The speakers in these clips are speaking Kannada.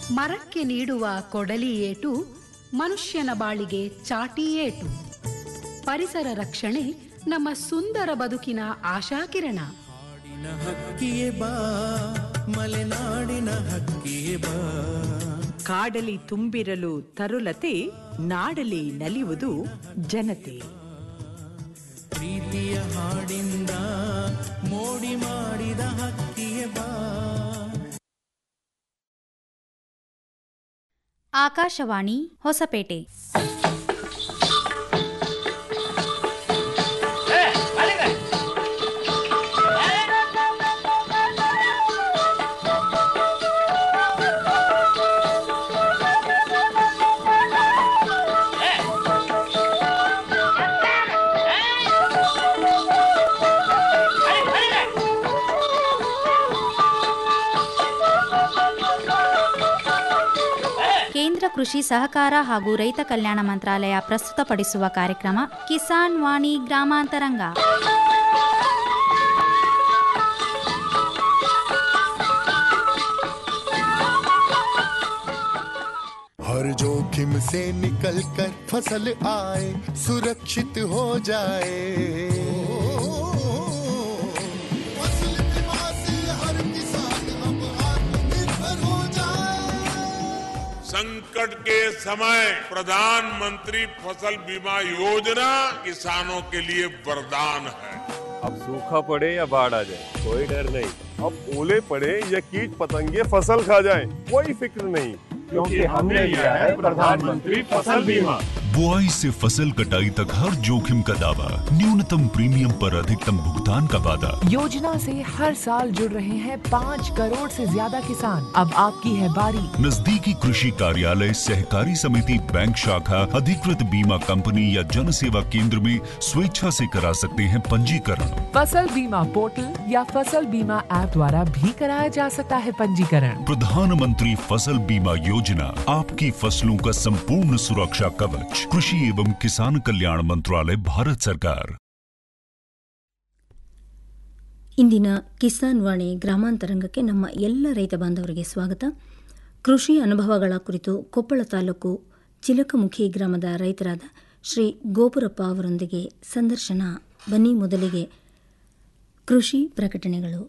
ಮರಕ್ಕೆ ನೀಡುವ ಕೊಡಲಿ ಏಟು ಮನುಷ್ಯನ ಬಾಳಿಗೆ ಚಾಟಿ ಏಟು ಪರಿಸರ ರಕ್ಷಣೆ ನಮ್ಮ ಸುಂದರ ಬದುಕಿನ ಆಶಾಕಿರಣ ನಾಡಿನ ಹಕ್ಕಿಯೇ ಬಾ ಮಲೆನಾಡಿನ ಹಕ್ಕಿಯೇ ಬಾ ಕಾಡಲಿ ತುಂಬಿರಲು ತರುಲತೆ ನಾಡಲಿ ನಲಿಯುವುದು ಜನತೆ ಪ್ರೀತಿಯ ಹಾಡಿಂದ ಮೋಡಿ ಮಾಡಿದ ಹಕ್ಕಿಯೇ ಬಾ ಆಕಾಶವಾಣಿ ಹೊಸಪೇಟೆ ಕೇಂದ್ರ ಕೃಷಿ ಸಹಕಾರ ಹಾಗೂ ರೈತ ಕಲ್ಯಾಣ ಮಂತ್ರಾಲಯ ಪ್ರಸ್ತುತಪಡಿಸುವ ಕಾರ್ಯಕ್ರಮ ಕಿಸಾನ್ ವಾಣಿ ಗ್ರಾಮಾಂತರಂಗ हर जोखिम से निकल कर फसल आए सुरक्षित हो जाए फसल बीमा से हर किसान अब आत्मनिर्भर हो जाए संकट के समय प्रधानमंत्री फसल बीमा योजना किसानों के लिए वरदान है अब सूखा पड़े या बाढ़ आ जाए कोई डर नहीं अब ओले पड़े या कीट पतंगे फसल खा जाए कोई फिक्र नहीं क्योंकि हमने लिया है प्रधानमंत्री फसल बीमा बुआई से फसल कटाई तक हर जोखिम का दावा न्यूनतम प्रीमियम पर अधिकतम भुगतान का वादा योजना से हर साल जुड़ रहे हैं पाँच करोड़ से ज्यादा किसान अब आपकी है बारी नजदीकी कृषि कार्यालय सहकारी समिति बैंक शाखा अधिकृत बीमा कंपनी या जन सेवा केंद्र में स्वेच्छा से करा सकते हैं पंजीकरण फसल बीमा पोर्टल या फसल बीमा ऐप द्वारा भी कराया जा सकता है पंजीकरण प्रधानमंत्री फसल बीमा योजना आपकी फसलों का संपूर्ण सुरक्षा कवच कृषि एवं किसान कल्याण मंत्रालय भारत सरकार ಇಂದಿನ ಕಿಸಾನ್ ವಾಣಿ ಗ್ರಾಮಾಂತರಂಗಕ್ಕೆ ನಮ್ಮ ಎಲ್ಲ ರೈತ ಬಾಂಧವರಿಗೆ ಸ್ವಾಗತ ಕೃಷಿ ಅನುಭವಗಳ ಕುರಿತು ಕೊಪ್ಪಳ ತಾಲೂಕು ಚಿಲಕಮುಖಿ ಗ್ರಾಮದ ರೈತರಾದ ಶ್ರೀ ಗೋಪುರಪ್ಪ ಅವರೊಂದಿಗೆ ಸಂದರ್ಶನ ಬನ್ನಿ ಮೊದಲಿಗೆ ಕೃಷಿ ಪ್ರಕಟಣೆಗಳು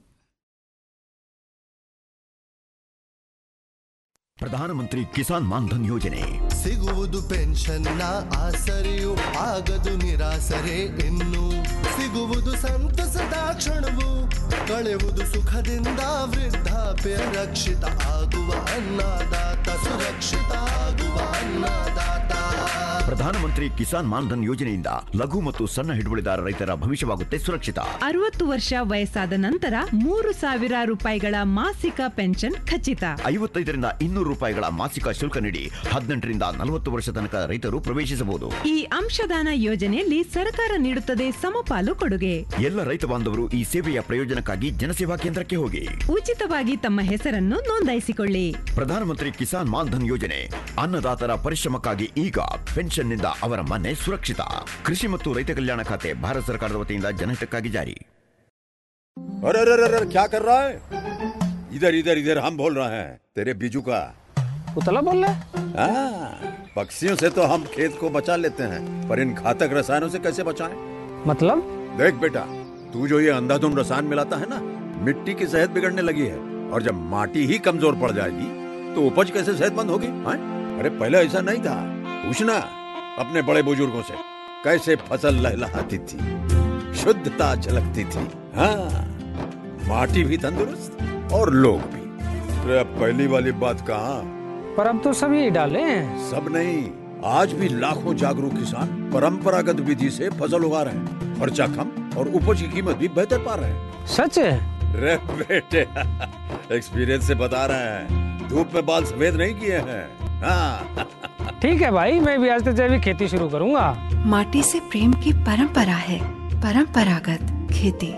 ಪ್ರಧಾನಮಂತ್ರಿ ಕಿಸಾನ್ ಮಾನ್ಧನ್ ಯೋಜನೆ ಸಿಗುವುದು ಪೆನ್ಷನ್ನ ಆಸರೆಯು ಆಗದು ನಿರಾಸರೆ ಇನ್ನು ಸಿಗುವುದು ಸಂತಸದ ಕ್ಷಣವು ಕಳೆಯುವುದು ಸುಖದಿಂದ ವೃದ್ಧಾಪ್ಯ ರಕ್ಷಿತ ಆಗುವ ಅನ್ನದಾತ ಸುರಕ್ಷಿತ ಆಗುವ ಅನ್ನದಾತ ಪ್ರಧಾನಮಂತ್ರಿ ಕಿಸಾನ್ ಮಾನ್ಧನ್ ಯೋಜನೆಯಿಂದ ಲಘು ಮತ್ತು ಸಣ್ಣ ಹಿಡುವಳಿದಾರ ರೈತರ ಭವಿಷ್ಯವಾಗುತ್ತೆ ಸುರಕ್ಷಿತ ಅರವತ್ತು ವರ್ಷ ವಯಸ್ಸಾದ ನಂತರ ಮೂರು ಸಾವಿರ ರೂಪಾಯಿಗಳ ಮಾಸಿಕ ಪೆನ್ಷನ್ ಖಚಿತ ಐವತ್ತೈದರಿಂದ ಇನ್ನೂರು ರೂಪಾಯಿಗಳ ಮಾಸಿಕ ಶುಲ್ಕ ನೀಡಿ ಹದಿನೆಂಟರಿಂದ ನಲವತ್ತು ವರ್ಷ ತನಕ ರೈತರು ಪ್ರವೇಶಿಸಬಹುದು ಈ ಅಂಶದಾನ ಯೋಜನೆಯಲ್ಲಿ ಸರ್ಕಾರ ನೀಡುತ್ತದೆ ಸಮಪಾಲು ಕೊಡುಗೆ ಎಲ್ಲ ರೈತ ಬಾಂಧವರು ಈ ಸೇವೆಯ ಪ್ರಯೋಜನಕ್ಕಾಗಿ ಜನಸೇವಾ ಕೇಂದ್ರಕ್ಕೆ ಹೋಗಿ ಉಚಿತವಾಗಿ ತಮ್ಮ ಹೆಸರನ್ನು ನೋಂದಾಯಿಸಿಕೊಳ್ಳಿ ಪ್ರಧಾನಮಂತ್ರಿ ಕಿಸಾನ್ ಮಾನ್ಧನ್ ಯೋಜನೆ ಅನ್ನದಾತರ ಪರಿಶ್ರಮಕ್ಕಾಗಿ ಈಗ ಪೆನ್ಷನ್ನಿಂದ ಅವರ ಮನೆ ಸುರಕ್ಷಿತ ಕೃಷಿ ಮತ್ತು ರೈತ ಕಲ್ಯಾಣ ಖಾತೆ ಭಾರತ ಸರ್ಕಾರದ ವತಿಯಿಂದ ಜನಹಿತಕ್ಕಾಗಿ ಜಾರಿ अरे अरे अरे अरे, क्या कर रहा है इधर इधर इधर हम बोल रहे हैं तेरे बीजू का उतला बोल रहा हाँ, पक्षियों से तो हम खेत को बचा लेते हैं पर इन घातक रसायनों से कैसे बचाएं? मतलब देख बेटा तू जो ये अंधाधुंध रसायन मिलाता है ना मिट्टी की सेहत बिगड़ने लगी है और जब माटी ही कमजोर पड़ जाएगी तो उपज कैसे सेहतमंद होगी हाँ? अरे पहले ऐसा नहीं था पूछना अपने बड़े बुजुर्गों से कैसे फसल लहलहाती थी शुद्धता झलकती थी हाँ माटी भी तंदुरुस्त और लोग भी अरे अब पहली वाली बात कहाँ पर अब तो सभी डाले हैं सब नहीं आज भी लाखों जागरूक किसान परंपरागत विधि से फसल उगा रहे हैं खर्चा कम और उपज की कीमत भी बेहतर पा रहे हैं सच है रे बेटे एक्सपीरियंस से बता रहे हैं धूप में बाल सफेद नहीं किए हैं हाँ ठीक है भाई मैं भी आज से जैविक खेती शुरू करूंगा माटी से प्रेम की परंपरा है परंपरागत खेती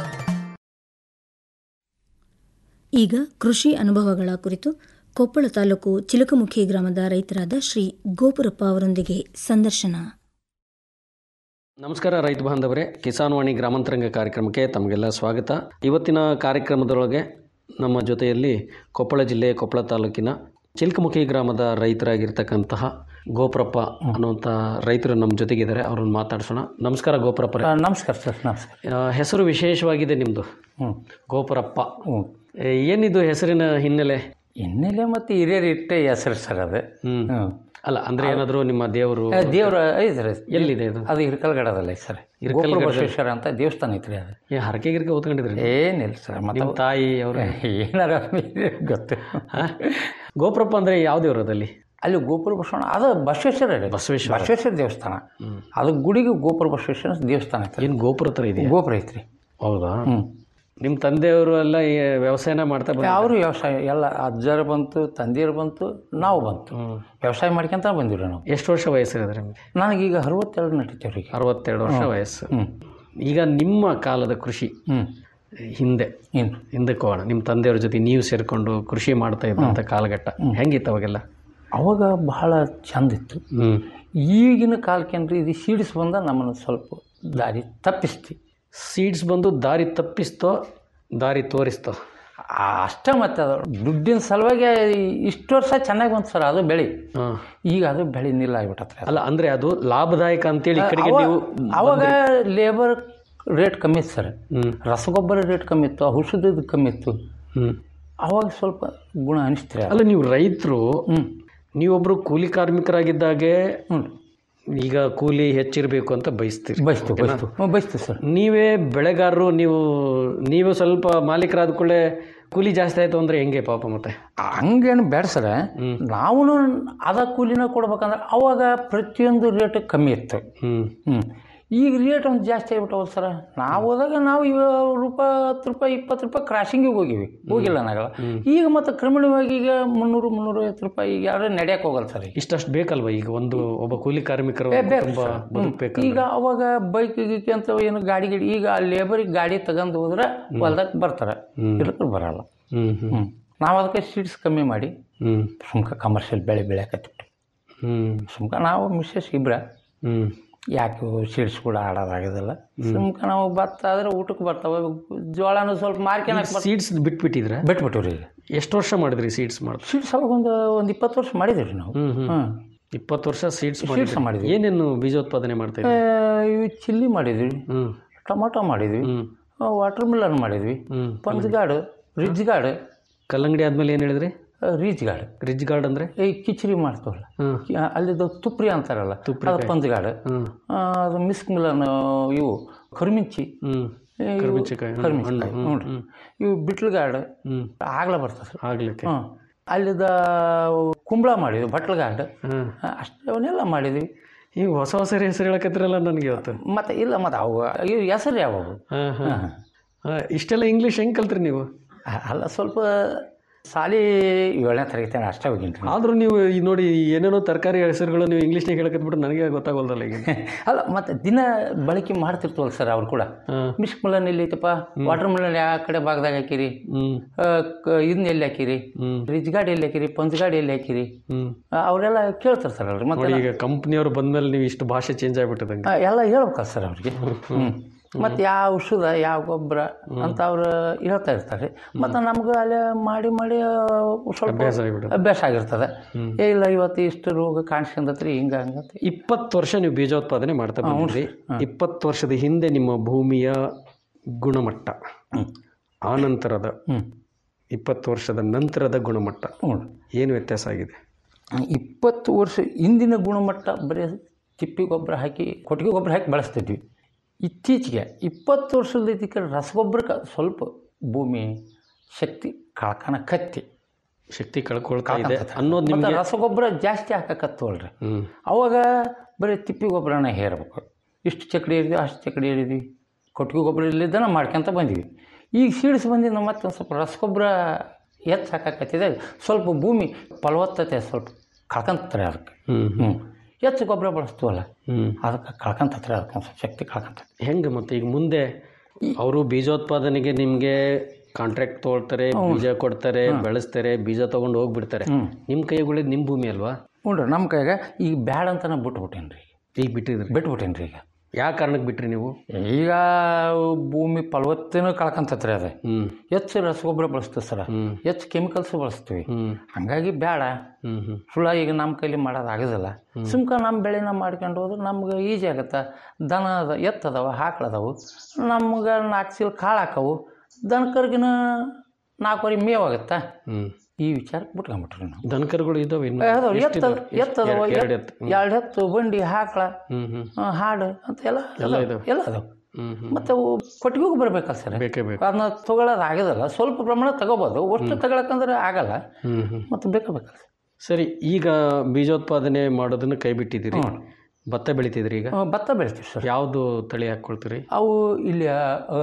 ಈಗ ಕೃಷಿ ಅನುಭವಗಳ ಕುರಿತು ಕೊಪ್ಪಳ ತಾಲೂಕು ಚಿಲಕಮುಖಿ ಗ್ರಾಮದ ರೈತರಾದ ಶ್ರೀ ಗೋಪುರಪ್ಪ ಅವರೊಂದಿಗೆ ಸಂದರ್ಶನ ನಮಸ್ಕಾರ ರೈತ ಬಾಂಧವರೇ ಕಿಸಾನ್ ವಾಣಿ ಗ್ರಾಮಾಂತರಂಗ ಕಾರ್ಯಕ್ರಮಕ್ಕೆ ತಮಗೆಲ್ಲ ಸ್ವಾಗತ ಇವತ್ತಿನ ಕಾರ್ಯಕ್ರಮದೊಳಗೆ ನಮ್ಮ ಜೊತೆಯಲ್ಲಿ ಕೊಪ್ಪಳ ಜಿಲ್ಲೆ ಕೊಪ್ಪಳ ತಾಲೂಕಿನ ಚಿಲ್ಕಮುಖಿ ಗ್ರಾಮದ ರೈತರಾಗಿರ್ತಕ್ಕಂತಹ ಗೋಪುರಪ್ಪ ಅನ್ನುವಂಥ ರೈತರು ನಮ್ಮ ಜೊತೆಗಿದ್ದಾರೆ ಅವ್ರನ್ನ ಮಾತಾಡ್ಸೋಣ ನಮಸ್ಕಾರ ಗೋಪುರಪ್ಪ ನಮಸ್ಕಾರ ಸರ್ ನಮಸ್ಕಾರ ಹೆಸರು ವಿಶೇಷವಾಗಿದೆ ನಿಮ್ಮದು ಗೋಪುರಪ್ಪ ಏ, ಏನಿದು ಹೆಸರಿನ ಹಿನ್ನೆಲೆ ಹಿನ್ನೆಲೆ ಮತ್ತು ಹಿರಿಯರು ಇಟ್ಟೆ ಹೆಸರು ಸರ್ ಅದು ಹ್ಮ್. ಅಲ್ಲ ಅಂದ್ರೆ ಏನಾದರೂ ನಿಮ್ಮ ದೇವರು ದೇವರ ಐತ್ರಿ ಎಲ್ಲಿದೆ ಇದು ಅದು ಹಿರಕಲ್ಗಡದಲ್ಲ ಐತೆ ಸರ್ ಹಿರಕಲ್ಗಡದಲ್ಲಿ? ಗೋಪುರ ಬಸವೇಶ್ವರ ಅಂತ ದೇವಸ್ಥಾನ ಐತ್ರಿ ಅದು ಏ ಹರಕೆ ಗಿರಕೆ ಓದ್ಕೊಂಡಿದ್ರಿ ಏನಿಲ್ಲ ಸರ್ ಮತ್ತೆ ನಿಮ್ಮ ತಾಯಿ ಅವರು ಏನಾರ ಗೊತ್ತು ಗೋಪುರಪ್ಪ ಅಂದ್ರೆ ಯಾವ ದೇವರು ಅದಲ್ಲಿ ಅಲ್ಲಿ ಗೋಪುರ ಬಸವಣ್ಣ ಅದು ಬಸವೇಶ್ವರ ರೀ ಬಸವೇಶ್ವರ. ಬಸವೇಶ್ವರ ದೇವಸ್ಥಾನ ಅದು ಗುಡಿಗೆ ಗೋಪುರ ಬಸವೇಶ್ವರ ದೇವಸ್ಥಾನ ಐತೆ ಏನು ಗೋಪುರ ಥರ ಇದೆ ಗೋಪುರ ಐತ್ರಿ ಹೌದಾ ನಿಮ್ಮ ತಂದೆಯವರು ಎಲ್ಲ ಈ ವ್ಯವಸಾಯನ ಮಾಡ್ತಾ ಬಂದಿದ್ದಾರೆ? ಅವರು ವ್ಯವಸಾಯ ಎಲ್ಲ ಅಜ್ಜರು ಬಂತು ತಂದೆಯರು ಬಂತು ನಾವು ಬಂತು ವ್ಯವಸಾಯ ಮಾಡ್ಕೊಂತ ಬಂದಿವ್ರಿ ನಾವು ಎಷ್ಟು ವರ್ಷ ವಯಸ್ಸಿದೆ ನಿಮಗೆ ನನಗೀಗ ಅರವತ್ತೆರಡು ನಡೀತೇವ್ರಿ ಈಗ ಅರವತ್ತೆರಡು ವರ್ಷ ಹ್ಮ್. ವಯಸ್ಸು ಹ್ಮ್. ಈಗ ನಿಮ್ಮ ಕಾಲದ ಕೃಷಿ ಹಿಂದೆ ಹಿಂದಕ್ಕೆ ಹೋಗೋಣ ನಿಮ್ಮ ತಂದೆಯವ್ರ ಜೊತೆ ನೀವು ಸೇರ್ಕೊಂಡು ಕೃಷಿ ಮಾಡ್ತಾ ಇದ್ದಂಥ ಕಾಲಘಟ್ಟ ಹೆಂಗಿತ್ತು ಅವಾಗೆಲ್ಲ ಅವಾಗ ಬಹಳ ಚಂದ ಇತ್ತು ಈಗಿನ ಕಾಲಕ್ಕೇನ್ರಿ ಇದು ಸೀಡ್ಸ್ ಬಂದ ನಮ್ಮನ್ನು ಸ್ವಲ್ಪ ದಾರಿ ತಪ್ಪಿಸ್ತಿ ಸೀಡ್ಸ್ ಬಂದು ದಾರಿ ತಪ್ಪಿಸ್ತೋ ದಾರಿ ತೋರಿಸ್ತೋ ಅಷ್ಟೇ ಮತ್ತೆ ಅದು ದುಡ್ಡಿನ ಸಲುವಾಗಿ ಇಷ್ಟು ವರ್ಷ ಚೆನ್ನಾಗಿ ಬಂತು ಸರ್ ಅದು ಬೆಳೆ ಈಗ ಅದು ಬೆಳೆ ನಿಲ್ಲ ಆಗ್ಬಿಟ್ಟತ್ರಿ ಅಲ್ಲ ಅಂದ್ರೆ ಅದು ಲಾಭದಾಯಕ ಅಂತೇಳಿ ಈ ಕಡೆಗೆ ಅವ- ನೀವು ಅವಾಗ ಲೇಬರ್ ರೇಟ್ ಕಮ್ಮಿ ಇತ್ತು ಸರ್ ರಸಗೊಬ್ಬರ ರೇಟ್ ಕಮ್ಮಿ ಇತ್ತು ಔಷಧದ ಕಮ್ಮಿ ಇತ್ತು ಅವಾಗ ಸ್ವಲ್ಪ ಗುಣ ಅನಿಸ್ತೀರಿ ಅಲ್ಲ ನೀವು ರೈತರು ನೀವೊಬ್ರು ಕೂಲಿ ಕಾರ್ಮಿಕರಾಗಿದ್ದಾಗೆ ಈಗ ಕೂಲಿ ಹೆಚ್ಚಿರಬೇಕು ಅಂತ ಬಯಸ್ತೀರಿ ಬಯಸ್ತು ಓಕೆನಾ? ಬಯಸ್ತು ಹ್ಞೂ ಬಯಸ್ತು ಸರ್ ನೀವೇ ಬೆಳೆಗಾರರು ನೀವು ನೀವು ಸ್ವಲ್ಪ ಮಾಲೀಕರಾದ ಕೂಡಲೇ ಕೂಲಿ ಜಾಸ್ತಿ ಆಯ್ತು ಅಂದ್ರೆ ಹೆಂಗೆ ಪಾಪ ಮತ್ತೆ ಹಂಗೇನು ಬೇಡ ಸರ ನಾವು ಅದ ಕೂಲಿನ ಕೊಡ್ಬೇಕಂದ್ರೆ ಅವಾಗ ಪ್ರತಿಯೊಂದು ರೇಟ್ ಕಮ್ಮಿ ಇತ್ತು ಹ್ಞೂ ಈಗ ರೇಟ್ ಒಂದು ಜಾಸ್ತಿ ಆಗ್ಬಿಟ್ಟವ ಸರ ನಾವು ಹೋದಾಗ ನಾವು ಇವ ರೂಪಾಯಿ ಹತ್ತು ರೂಪಾಯಿ ಇಪ್ಪತ್ತು ರೂಪಾಯಿ ಕ್ರಾಸಿಂಗಿಗೆ ಹೋಗಿವಿ ಹೋಗಿಲ್ಲ ನಾಗಲ್ಲ ಈಗ ಮತ್ತೆ ಕ್ರಮೇಣವಾಗಿ ಈಗ ಮುನ್ನೂರು ಮುನ್ನೂರೈವತ್ತು ರೂಪಾಯಿ ಈಗ ಯಾರು ನಡೆಯಕ್ಕೆ ಹೋಗಲ್ಲ ಸರ್ ಈಗ ಇಷ್ಟಷ್ಟು ಬೇಕಲ್ವಾ ಈಗ ಒಂದು ಒಬ್ಬ ಕೂಲಿ ಕಾರ್ಮಿಕರು ಏ, ಬೇಕು ತುಂಬ ಸರ್. ಹ್ಮ್. ಬದುಕಬೇಕಲ್ಲ ಈಗ ಅವಾಗ ಬೈಕ್ ಗೀಕ್ ಅಂತ ಏನು ಗಾಡಿ ಗಿಡಿ ಈಗ ಲೇಬರಿಗೆ ಗಾಡಿ ತಗೊಂಡು ಹೋದ್ರೆ ಹೊಲ್ದಾಗ ಬರ್ತಾರೆ ಇಲ್ಲಕ್ಕೆ ಬರಲ್ಲ ಹ್ಮ್ ಹ್ಞೂ ನಾವು ಅದಕ್ಕೆ ಸೀಡ್ಸ್ ಕಮ್ಮಿ ಮಾಡಿ ಹ್ಮ್ ಸುಮ್ಕ ಕಮರ್ಷಿಯಲ್ ಬೆಳೆ ಬೆಳೆಯಕತ್ತಿಟ್ಟು ಹ್ಮ್ ಸುಮ್ಕ ನಾವು ಮಿಸ್ಸಸ್ ಇಬ್ರ ಹ್ಮ್ ಯಾಕೆ ಸೀಡ್ಸ್ ಕೂಡ ಆಡೋದಾಗೋದಿಲ್ಲ ಸುಮ್ಕ ನಾವು ಭತ್ತ ಆದ್ರೆ ಊಟಕ್ಕೆ ಬರ್ತಾವೆ ಜೋಳನೂ ಸ್ವಲ್ಪ ಮಾರ್ಕೆನಕ್ಕೆ ಸೀಡ್ಸ್ ಬಿಟ್ಬಿಟ್ಟಿದ್ರೆ ಬಿಟ್ಬಿಟ್ಟಿವ್ರಿ ಈಗ ಎಷ್ಟು ವರ್ಷ ಮಾಡಿದ್ರಿ ಸೀಡ್ಸ್ ಮಾಡಿದ್ರಿ ಸೀಡ್ಸ್ ಅವಾಗ ಒಂದು ಒಂದು ಇಪ್ಪತ್ತು ವರ್ಷ ಮಾಡಿದ್ದೀವಿ ನಾವು ಹ್ಮ್ ಹ್ಮ್ ಹ್ಮ್. ಇಪ್ಪತ್ತು ವರ್ಷ ಸೀಡ್ಸ್ Seeds ಮಾಡಿದ್ವಿ. ಏನೇನು ಬೀಜೋತ್ಪಾದನೆ ಮಾಡ್ತಾ ಆ, ಇದ್ರಿ ಇವು ಚಿಲ್ಲಿ ಮಾಡಿದ್ವಿ ಹ್ಮ್ ಟೊಮಾಟೊ ಮಾಡಿದ್ವಿ ವಾಟರ್ ಮಿಲನ್ ಮಾಡಿದ್ವಿ ಹ್ಮ್ ಪಂಚ್ಗಾಡು ರಿಜ್ ಗಾರ್ಡ್ ಕಲ್ಲಂಗಡಿ ಆದ್ಮೇಲೆ ಏನು ಹೇಳಿದ್ರಿ ರೀಚ್ ಗಾರ್ಡ್ ರಿಜ್ ಗಾರ್ಡ್ ಅಂದ್ರೆ ಈ ಕಿಚಡಿ ಮಾಡ್ತಾವಲ್ಲ ಅಲ್ಲಿದ್ದು ತುಪ್ರಿ ಅಂತಾರಲ್ಲ ಅದು ಪಂಚ್ಗಾಡು ಅದು ಮಿಸ್ಕ್ ಮಿಲನ್ ಇವು ಕರಿಮಿಂಚಿ ಹ್ಮ್ ಇವು ಕರಿಮಿಂಚಿಕಾಯಿ, ಹ್ಮ್, ಕರಿಮಿಂಚಿಕಾಯಿ, ಹಣ್ಣು, ಹ್ಞೂ ರೀ. ಇವು ಬಿಟ್ಲುಗಾಡು ಆಗ್ಲ ಬರ್ತದೆ ಸರ್ ಆಗ್ಲಿಕ್ಕೆ ಹ್ಞೂ ಅಲ್ಲಿದ್ದ ಕುಂಬಳ ಮಾಡಿದ್ವಿ ಬಟ್ಲಗಾಡು ಅಷ್ಟೇ ಅವನ್ನೆಲ್ಲ ಮಾಡಿದ್ವಿ ಈಗ ಹೊಸ ಹೊಸ ಹೆಸರು ಹೇಳಕತ್ತಿರಲ್ಲ ನನಗೆ ಇವತ್ತು ಮತ್ತೆ ಇಲ್ಲ ಮತ್ತೆ ಅವು ಇವು ಹೆಸರು ಯಾವವು ಹಾ, ಹಾ. ಹಾ, ಇಷ್ಟೆಲ್ಲ ಇಂಗ್ಲೀಷ್ ಹೆಂಗೆ ಕಲ್ತ್ರಿ ನೀವು ಅ- ಅಲ್ಲ ಸ್ವಲ್ಪ ಸಾಲಿ ಏಳನೇ ತರಗತಿ ಅಷ್ಟೇ ಹೋಗಿನ್ರಿ ಆದ್ರೂ ನೀವು ಈ ನೋಡಿ ಏನೇನೋ ತರಕಾರಿ ಹೆಸರುಗಳು ನೀವು ಇಂಗ್ಲೀಷ್ನಾಗ ಹೇಳಕತ್ಬಿಟ್ಟು ನನಗೆ ಗೊತ್ತಾಗೋಲ್ದಲ್ಲ ಈಗ ಅಲ್ಲ ಮತ್ತೆ ದಿನ ಬಳಕೆ ಮಾಡ್ತಿರ್ತವಲ್ಲ ಸರ್ ಅವ್ರು ಕೂಡ ಮಿಸ್ಕ್ ಮಿಲನ್ ಎಲ್ಲಿ ಐತಪ್ಪ ವಾಟರ್ ಮಿಲನ್ ಯಾವ ಕಡೆ ಭಾಗದಾಗ ಹಾಕಿರಿ ಇದನ್ನ ಎಲ್ಲಿ ಹಾಕಿರಿ ರಿಜ್ ಗಾಡಿ ಎಲ್ಲಿ ಹಾಕಿರಿ ಪಂಚ್ ಗಾಡಿ ಎಲ್ಲಿ ಹಾಕಿರಿ ಆ, ಅವರೆಲ್ಲ ಕೇಳ್ತಾರೆ ಸರ್ ಅವ್ರಿಗೆ ಮತ್ತೆ ನೋಡಿ ಈಗ ಕಂಪ್ನಿಯವರು ಬಂದ್ಮೇಲೆ ನೀವು ಇಷ್ಟು ಭಾಷೆ ಚೇಂಜ್ ಆಗ್ಬಿಟ್ಟದಂಗೆ ಆ, ಎಲ್ಲ ಹೇಳ್ಬೇಕಲ್ಲ ಸರ್ ಅವ್ರಿಗೆ ಹ್ಞೂ ಮತ್ತು ಯಾವ ಔಷಧ ಯಾವ ಗೊಬ್ಬರ ಅಂತ ಅವ್ರು ಹೇಳ್ತಾ ಇರ್ತಾರೆ ಮತ್ತು ನಮ್ಗೆ ಅಲ್ಲೇ ಮಾಡಿ ಮಾಡಿ ಆ, ಸ್ವಲ್ಪ ಅಭ್ಯಾಸ ಆಗ್ಬಿಡುತ್ತೆ. ಅಭ್ಯಾಸ ಆಗಿರ್ತದೆ ಏ ಇಲ್ಲ ಇವತ್ತು ಇಷ್ಟು ರೋಗ ಕಾಣಿಸ್ಕೊಂಡತ್ರಿ ಹಿಂಗ ಹಂಗತ್ತೆ ಇಪ್ಪತ್ತು ವರ್ಷ ನೀವು ಬೀಜೋತ್ಪಾದನೆ ಮಾಡ್ತಾ ಬಂದ್ರಿ ಇಪ್ಪತ್ತು ವರ್ಷದ ಹಿಂದೆ ನಿಮ್ಮ ಭೂಮಿಯ ಗುಣಮಟ್ಟ ಆನಂತರದ ಇಪ್ಪತ್ತು ವರ್ಷದ ನಂತರದ ಗುಣಮಟ್ಟ ಏನು ವ್ಯತ್ಯಾಸ ಆಗಿದೆ ಇಪ್ಪತ್ತು ವರ್ಷ ಹಿಂದಿನ ಗುಣಮಟ್ಟ ಬರೀ ತಿಪ್ಪಿ ಗೊಬ್ಬರ ಹಾಕಿ ಕೊಟ್ಟಿಗೆ ಗೊಬ್ಬರ ಹಾಕಿ ಬಳಸ್ತಿದ್ವಿ ಇತ್ತೀಚೆಗೆ ಇಪ್ಪತ್ತು ವರ್ಷದ ಇದಕ್ಕೆ ರಸಗೊಬ್ಬರಕ್ಕೆ ಸ್ವಲ್ಪ ಭೂಮಿ ಶಕ್ತಿ ಕಳ್ಕನ ಕತ್ತಿ ಶಕ್ತಿ ಕಳ್ಕೊಳ್ತಾ ಇದೆ ಕಳ್ಕೊಂತೈತೆ. ಅನ್ನೋದು ಮತ್ತೆ ನಿಮಗೆ ರಸಗೊಬ್ಬರ ಜಾಸ್ತಿ ಹಾಕಕತ್ತವಲ್ರಿ ಅವಾಗ ಬರೀ ತಿಪ್ಪಿ ಗೊಬ್ಬರನ ಹೇರ್ಬೇಕು ಇಷ್ಟು ಚಕಡಿ ಹಿಡಿದ್ವಿ ಅಷ್ಟು ಚಕಡಿ ಹಿಡಿದ್ವಿ ಕೊಟ್ಟಿಗೆ ಗೊಬ್ಬರ ಇಲ್ಲಿದ್ದನ ಮಾಡ್ಕೊಂತ ಬಂದ್ವಿ ಈಗ ಸೀಡ್ಸ್ ಬಂದಿಂದ ಮತ್ತೆ ಒಂದು ಸ್ವಲ್ಪ ರಸಗೊಬ್ಬರ ಹೆಚ್ಚು ಹಾಕಕತ್ತಿದೆ ಸ್ವಲ್ಪ ಭೂಮಿ ಫಲವತ್ತತೆ ಸ್ವಲ್ಪ ಕಳ್ಕೊಂತಾರೆ ಅದಕ್ಕೆ ಹ್ಞೂ ಹೆಚ್ಚು ಗೊಬ್ಬರ ಬಳಸ್ತೀವಲ್ಲ ಅದಕ್ಕೆ ಕಳ್ಕೊಂತತ್ರಿ ಅದಕ್ಕೆ ಒಂದು ಸ್ವಲ್ಪ ಶಕ್ತಿ ಕಳ್ಕೊಂತ ಹೆಂಗೆ ಮತ್ತೆ ಈಗ ಮುಂದೆ ಅವರು ಬೀಜೋತ್ಪಾದನೆಗೆ ನಿಮಗೆ ಕಾಂಟ್ರಾಕ್ಟ್ ತೊಗೊಳ್ತಾರೆ ಬೀಜ ಕೊಡ್ತಾರೆ ಬೆಳೆಸ್ತಾರೆ ಬೀಜ ತೊಗೊಂಡು ಹೋಗ್ಬಿಡ್ತಾರೆ ನಿಮ್ಮ ಕೈಗುಳಿದ ನಿಮ್ಮ ಭೂಮಿ ಅಲ್ವಾ ಹ್ಞೂ ನಮ್ಮ ಕೈಗೆ ಈಗ ಬ್ಯಾಡ ಅಂತ ನಾ ಬಿಟ್ಬಿಟ್ಟೇನಿ ರೀ ಈಗ ಬಿಟ್ಟಿದ್ರಿ ಬಿಟ್ಬಿಟ್ಟೇನಿ ರೀ ಈಗ ಯಾವ ಕಾರಣಕ್ಕೆ ಬಿಟ್ರಿ ನೀವು ಈಗ ಭೂಮಿ ಫಲವತ್ತನೂ ಕಳ್ಕೊಂತತ್ರಿ ಅದು ಹೆಚ್ಚು ರಸಗೊಬ್ಬರ ಬಳಸ್ತೀವಿ ಸರ್ ಹೆಚ್ಚು ಕೆಮಿಕಲ್ಸ್ ಬಳಸ್ತೀವಿ ಹಂಗಾಗಿ ಬೇಡ ಸುಳ್ಳ ಈಗ ನಮ್ಮ ಕೈಲಿ ಮಾಡೋದು ಆಗೋದಿಲ್ಲ ಸುಮ್ಕ ನಮ್ಮ ಬೆಳೆನ ಮಾಡ್ಕೊಂಡು ಹೋದ್ರೆ ನಮ್ಗೆ ಈಜಿ ಆಗತ್ತೆ ದನ ಅದ ಎತ್ತು ಅದಾವ ಆಕಳದಾವು ನಮ್ಗೆ ನಾಲ್ಕು ಚೀಲ ಕಾಳು ಹಾಕವು ದನಕರ್ಗಿನ ನಾಲ್ಕುವರೆ ಮೇವಾಗತ್ತಾ ಈ ವಿಚಾರಕ್ಕೆ ಬಿಟ್ಕೊಂಬಿಟ್ರಿ ನಾವು ದನಕರುಗಳು ಇದಾವೆ ಇನ್ನು ಅದಾವ ಎಷ್ಟು ಎತ್ತದ ಇದಾವೆ? ಎತ್ತದವ ಎರ್ಡ್- ಎರಡ್ ಎತ್ತು ಹ್ಮ್. ಎರಡು ಎತ್ತು ಬಂಡಿ ಹಾಕಳ ಹ್ಮ್ ಹ್ಮ್ ಆ, ಹಾಡು ಅಂತ ಎಲ್ಲ ಎಲ್ಲ ಅದಾವ. ಇದಾವೆ. ಎಲ್ಲ ಅದಾವ ಹ್ಮ್ ಹ್ಮ್ ಮತ್ತೆ ಅವು ಕೊಟ್ಟಿಗೆಗೂ ಬರ್ಬೇಕಲ್ಲ ಸರ್ ಬೇಕೇ ಬೇಕು ಅದನ್ನ ತಗೊಳ್ಳೋದು ಆಗೋದಲ್ಲ ಸ್ವಲ್ಪ ಪ್ರಮಾಣ ತಗೋಬೋದು ಅಷ್ಟು ತಗೊಳಕಂದ್ರೆ ಆಗಲ್ಲ ಹ್ಮ್ ಹ್ಮ್ ಮತ್ತೆ ಬೇಕೇ ಬೇಕಲ್ಲ ಸರಿ ಈಗ ಬೀಜೋತ್ಪಾದನೆ ಮಾಡೋದನ್ನ ಕೈ ಬಿಟ್ಟಿದ್ದೀರಿ ಭತ್ತ ಬೆಳಿತಿದ್ರಿ ಈಗ ಆ, ಭತ್ತ ಬೆಳಿತೀವಿ ಸರ್ ಯಾವುದು ತಳಿ ಹಾಕ್ಕೊಳ್ತೀರಿ ಅವು ಇಲ್ಲಿ ಆ,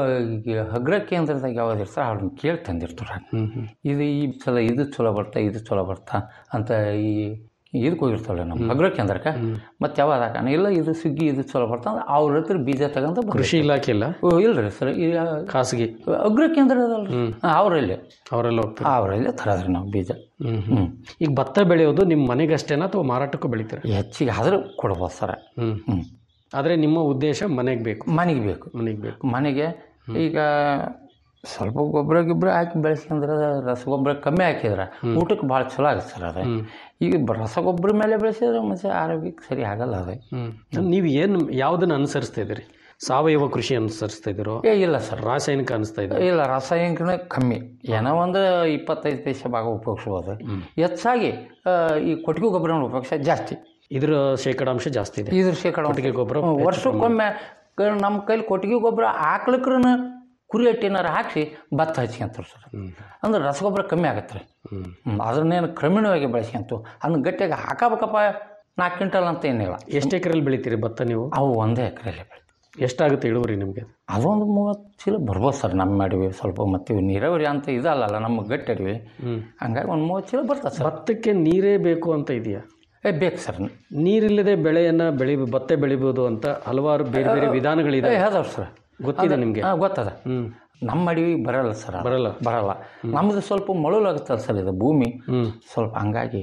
ಈಗ ಅಗ್ರ ಕೇಂದ್ರದಾಗ ಯಾವ್ದು ಇರ್ತಾರೆ ಅವ್ರನ್ನ ಕೇಳಿ ತಂದಿರ್ತಾರೆ ಇದು ಈ ಸಲ ಇದು ಚಲೋ ಬರ್ತಾ ಇದು ಚಲೋ ಬರ್ತಾ ಅಂತ ಈ ಇದಕ್ಕೆ ಹೋಗಿರ್ತಾವಲ್ಲ ನಮ್ಮ ಅಗ್ರ ಕೇಂದ್ರಕ್ಕೆ ಮತ್ತೆ ಯಾವಾಗ ಹಾಕೋಣ ಇಲ್ಲ ಇದು ಸುಗ್ಗಿ ಇದು ಚಲೋ ಬರ್ತಾ ಅಂದ್ರೆ ಅವ್ರ ಹತ್ರ ಬೀಜ ತಗೊಂತ ಕೃಷಿ ಇಲಾಖೆ ಇಲ್ಲ ಇಲ್ರಿ ಸರ್ ಈಗ ಖಾಸಗಿ ಅಗ್ರ ಕೇಂದ್ರ ಅದಲ್ರಿ ಅವರಲ್ಲಿ ಅವರೆಲ್ಲ ಹೋಗ್ತಾರೆ ಅವರಲ್ಲಿ ತರೋದ್ರಿ ನಾವು ಬೀಜ ಹ್ಮ್ ಹ್ಮ್ ಈಗ ಭತ್ತ ಬೆಳೆಯೋದು ನಿಮ್ಮ ಮನೆಗಷ್ಟೇನಾ ಅಥವಾ ಮಾರಾಟಕ್ಕೂ ಬೆಳಿತೀರಾ ಹೆಚ್ಚಿಗೆ ಆದ್ರೆ ಕೊಡ್ಬೋದು ಸರ್ ಹ್ಮ್ ಹ್ಮ್ ಆದರೆ ನಿಮ್ಮ ಉದ್ದೇಶ ಮನೆಗೆ ಬೇಕು ಮನೆಗೆ ಬೇಕು ಮನೆಗೆ ಬೇಕು ಮನೆಗೆ ಈಗ ಸ್ವಲ್ಪ ಗೊಬ್ಬರ ಗಿಬ್ಬರ ಹಾಕಿ ಬೆಳೆಸ್ಕೊಂಡ್ರೆ ರಸಗೊಬ್ಬರ ಕಮ್ಮಿ ಹಾಕಿದ್ರೆ ಊಟಕ್ಕೆ ಭಾಳ ಚಲೋ ಆಗುತ್ತೆ ಸರ್ ಅದು ಈಗ ಬ- ರಸಗೊಬ್ಬರ ಮೇಲೆ ಬೆಳೆಸಿದ್ರೆ ಮನುಷ್ಯ ಆರೋಗ್ಯಕ್ಕೆ ಸರಿ ಆಗಲ್ಲ ಅದು ಹ್ಮ್ ನೀವು ಏನು ಯಾವುದನ್ನ ಅನುಸರಿಸ್ತಾ ಇದ್ದೀರಿ ಸಾವಯವ ಕೃಷಿ ಅನುಸರಿಸ್ತಾ ಇದ್ದೀರೋ ಏ ಇಲ್ಲ ಸರ್ ರಾಸಾಯನಿಕ ಅನಿಸ್ತಾ ಇದೆ ಇಲ್ಲ ರಾಸಾಯನಿಕನೇ ಕಮ್ಮಿ ಏನೋ ಒಂದು ಇಪ್ಪತ್ತೈದು ಪೈಸೆ ಭಾಗ ಉಪಯೋಗಿಸ್ಬೋದು ಹೆಚ್ಚಾಗಿ ಆ, ಈ ಕೊಟ್ಟಿಗೆ ಗೊಬ್ಬರನ ಉಪಯೋಗಿಸ ಜಾಸ್ತಿ ಇದ್ರ ಶೇಕಡಾಂಶ ಜಾಸ್ತಿ ಇದೆ ಇದ್ರ ಶೇಕಡ ಕೊಟ್ಟಿಗೆ ಗೊಬ್ಬರ ಹ್ಮ್, ವರ್ಷಕ್ಕೊಮ್ಮೆ ಕ- ನಮ್ಮ ಕೈಲಿ ಕೊಟ್ಟಿಗೆ ಗೊಬ್ಬರ ಹಾಕ್ಲಿಕ್ರನ ಕುರಿ ಹಟ್ಟಿನಾರ ಹಾಕಿ ಭತ್ತ ಹಚ್ಕೊಂತಾರೆ ಸರ್ ಅಂದ್ರೆ ರಸಗೊಬ್ಬರ ಕಮ್ಮಿ ಆಗತ್ತೆ ರೀ ಹ್ಮ್, ಅದನ್ನೇನು ಕ್ರಮೇಣವಾಗಿ ಬೆಳೆಸ್ಕೊಂತು ಅದನ್ನ ಗಟ್ಟಿಯಾಗಿ ಹಾಕಬೇಕಪ್ಪ ನಾಲ್ಕು ಕ್ವಿಂಟಲ್ ಅಂತ ಏನಿಲ್ಲ ಎಷ್ಟು ಎಕರೆಯಲ್ಲಿ ಬೆಳಿತೀರಿ ಭತ್ತ ನೀವು ಅವು ಒಂದೇ ಎಕರೆಯಲ್ಲಿ ಬೆಳೆ ಎಷ್ಟಾಗುತ್ತೆ ಇಳುವರಿ ನಿಮಗೆ ಅದೊಂದು ಮೂವತ್ತು ಚೀಲ ಬರ್ಬೋದು ಸರ್ ನಮ್ಮ ಮಾಡಿವಿ ಸ್ವಲ್ಪ ಮತ್ತೆ ಇವು ನೀರಾವರಿ ಅಂತ ಇದಲ್ಲಲ್ಲ ನಮ್ಮ ಗಟ್ಟಿ ಅಡಿವಿ ಹಂಗಾಗಿ ಒಂದು ಮೂವತ್ತು ಚೀಲ ಬರ್ತದೆ ಸರ್ ಭತ್ತಕ್ಕೆ ನೀರೇ ಬೇಕು ಅಂತ ಇದೆಯಾ ಏ ಬೇಕು ಸರ್ ನೀರಿಲ್ಲದೆ ಬೆಳೆಯನ್ನ ಬೆಳಿ ಭತ್ತ ಬೆಳಿಬೋದು ಅಂತ ಹಲವಾರು ಬೇರೆ ಬೇರೆ ವಿಧಾನಗಳಿದೆ ಏ ಅದಾವ ಸರ್ ಗೊತ್ತಿದೆ ನಿಮಗೆ ಹಾಂ ಗೊತ್ತದ ಹ್ಮ್ ನಮ್ಮ ಅಡಿವಿ ಬರಲ್ಲ ಸರ್ ಅದು. ಬರಲ್ಲ ಬರಲ್ಲ ನಮ್ಮದು ಸ್ವಲ್ಪ ಮಳುಲಾಗುತ್ತಲ್ಲ ಸರ್ ಇದು ಭೂಮಿ ಸ್ವಲ್ಪ ಹಂಗಾಗಿ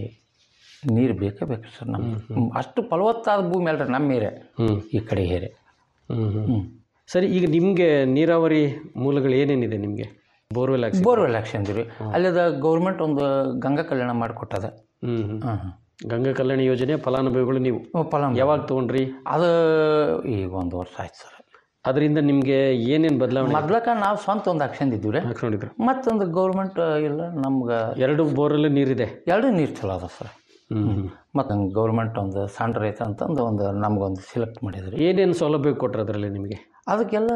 ನೀರು ಬೇಕೇ ಬೇಕು ಸರ್ ನಮ್ಮ ಅಷ್ಟು ಫಲವತ್ತಾದ ಭೂಮಿ ಅಲ್ರಿ ನಮ್ಮ ಏರಿಯಾ ಈ ಕಡೆ ಏರಿಯಾ ಹ್ಮ್ ಹ್ಮ್ ಸರಿ ಈಗ ನಿಮಗೆ ನೀರಾವರಿ ಮೂಲಗಳು ಏನೇನಿದೆ ನಿಮಗೆ ಬೋರ್ವೆಲ್ ಹಾಕ್ಸಿ ಬೋರ್ವೆಲ್ ಹಾಕ್ಸಂದಿರಿ ಅಲ್ಲಿದ ಗೌರ್ಮೆಂಟ್ ಒಂದು ಗಂಗಾ ಕಲ್ಯಾಣ ಮಾಡಿಕೊಟ್ಟದ ಹ್ಮ್ ಹ್ಮ್ ಹಾಂ ಹಾಂ ಗಂಗಾ ಕಲ್ಯಾಣ ಯೋಜನೆ ಫಲಾನುಭವಿಗಳು ನೀವು ಫಲಾನುಭವಿ. ಯಾವಾಗ ತೊಗೊಂಡ್ರಿ ಅದು ಈಗ ಒಂದು ವರ್ಷ ಆಯ್ತು ಸರ್ ಅದರಿಂದ ನಿಮಗೆ ಏನೇನು ಬದಲಾವಣೆ ಮೊದ್ಲಕ ನಾವು ಸ್ವಂತ ಒಂದು ಹಾಕ್ಸಂದಿದ್ದೀವಿ ರೀ ಹಾಕೊಂಡಿದ್ರು ಮತ್ತೊಂದು ಗೌರ್ಮೆಂಟ್ ಇಲ್ಲ ನಮ್ಗೆ ಎರಡು ಬೋರಲ್ಲಿ ನೀರಿದೆ ಎರಡು ನೀರು ಚಲೋ ಅದ ಸರ್ ಹ್ಮ್ ಮತ್ತು ಗೌರ್ಮೆಂಟ್ ಒಂದು ಸಣ್ಣ ರೈತ ಅಂತಂದು ಒಂದು ನಮ್ಗೊಂದು ಸಿಲೆಕ್ಟ್ ಮಾಡಿದ್ರಿ ಏನೇನು ಸೌಲಭ್ಯ ಕೊಟ್ರು ಅದರಲ್ಲಿ ನಿಮಗೆ ಅದಕ್ಕೆಲ್ಲ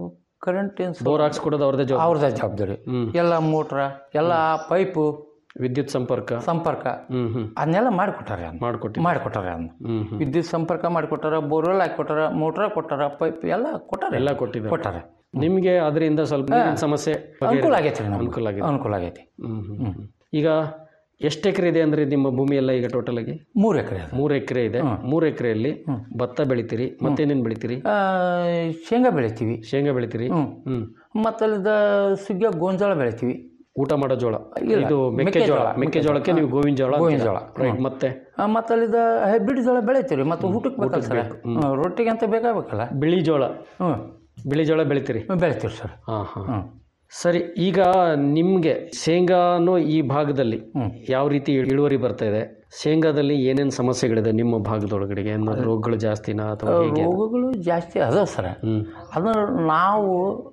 ಕರೆಂಟ್ ಏನು ಬೋರ್ ಹಾಕ್ಸ್ಕೊಡೋದು ಅವ್ರದ್ದೇ ಜವಾಬ್ದಾರಿ ಅವ್ರದ್ದೇ ಜವಾಬ್ದಾರಿ ಎಲ್ಲ ಮೋಟ್ರ ಎಲ್ಲ ಪೈಪು ವಿದ್ಯುತ್ ಸಂಪರ್ಕ ಸಂಪರ್ಕ ಹ್ಮ್ ಹ್ಮ್ ಅದನ್ನೆಲ್ಲ ಮಾಡಿಕೊಟ್ಟಾರೆ ಅದನ್ನ ಮಾಡಿಕೊಟ್ಟಿ ಮಾಡಿಕೊಟ್ಟಾರೆ ಅದನ್ನ ಹ್ಮ್ ಹ್ಮ್ ವಿದ್ಯುತ್ ಸಂಪರ್ಕ ಮಾಡಿಕೊಟ್ಟಾರ ಬೋರ್ವೆಲ್ ಹಾಕಿಕೊಟ್ಟಾರ ಮೋಟ್ರ ಕೊಟ್ಟಾರ ಪೈಪ್ ಎಲ್ಲ ಕೊಟ್ಟಾರೆ ಎಲ್ಲ ಕೊಟ್ಟಿದ್ದಾರೆ ಕೊಟ್ಟಾರೆ ನಿಮಗೆ ಅದರಿಂದ ಸ್ವಲ್ಪ ನೀರಿನ ಸಮಸ್ಯೆ ಅನುಕೂಲ ಆಗೈತೆ ರೀ ನಮ್ಗೆ. ಅನುಕೂಲ ಆಗಿದೆ ಅನುಕೂಲ ಆಗೈತಿ ಹ್ಮ್ ಹ್ಮ್ ಹ್ಮ್. ಈಗ ಎಷ್ಟು ಎಕರೆ ಇದೆ ಅಂದ್ರೆ ನಿಮ್ಮ ಭೂಮಿ ಎಲ್ಲ ಈಗ ಟೋಟಲ್ ಆಗಿ ಮೂರು ಎಕರೆ ಅದು ಮೂರು ಎಕರೆ ಇದೆ ಮೂರು ಎಕರೆಯಲ್ಲಿ ಭತ್ತ ಬೆಳಿತೀರಿ ಮತ್ತೇನೇನು ಬೆಳಿತೀರಿ ಆ, ಶೇಂಗಾ ಬೆಳಿತೀವಿ ಶೇಂಗಾ ಬೆಳಿತೀರಿ ಹ್ಮ್. ಹ್ಮ್ ಮತ್ತು ಅಲ್ಲಿದ ಸುಗ್ಗಿಯ ಗೋಂಜಾಳ ಬೆಳಿತೀವಿ ಊಟ ಮಾಡೋ ಜೋಳ ಇಲ್ಲ, ಇದು ಮೆಕ್ಕೆಜೋಳ ಮೆಕ್ಕೆಜೋಳ, ಮೆಕ್ಕೆಜೋಳಕ್ಕೆ ನೀವು ಗೋವಿನ ಜೋಳ ಗೋವಿನ ಅಂತೀರಾ. ಜೋಳ, Right, ಹ್ಮ್. ಮತ್ತೆ ಮತ್ತು ಅಲ್ಲಿದ ಹೈಬ್ರಿಡ್ ಜೋಳ ಬೆಳಿತೀವಿ ಮತ್ತು ಊಟಕ್ಕೆ ಬೇಕಲ್ಲ ಸರ್ ಹ್ಮ್, ರೊಟ್ಟಿಗೆ ಅಂತ ಬೇಕಾಗಬೇಕಲ್ಲ ಬಿಳಿ ಜೋಳ ಹ್ಞೂ ಬಿಳಿ ಜೋಳ ಬೆಳಿತೀರಿ ಬೆಳಿತೀವಿ ಸರ್ ಹಾಂ ಹಾಂ ಹ್ಞೂ ಸರಿ ಈಗ ನಿಮಗೆ ಶೇಂಗಾನು ಈ ಭಾಗದಲ್ಲಿ ಯಾವ ರೀತಿ ಇಳುವರಿ ಬರ್ತಾ ಇದೆ ಶೇಂಗಾದಲ್ಲಿ ಏನೇನು ಸಮಸ್ಯೆಗಳಿದೆ ನಿಮ್ಮ ಭಾಗದೊಳಗಡೆಗೆ ಏನಾದ್ರು ರೋಗಗಳು ಜಾಸ್ತಿನಾ ಅಥವಾ ಹೇಗೆ ರೋಗಗಳು ಜಾಸ್ತಿ ಅದಾವ ಸರ್ ಅದನ್ನ ನಾವು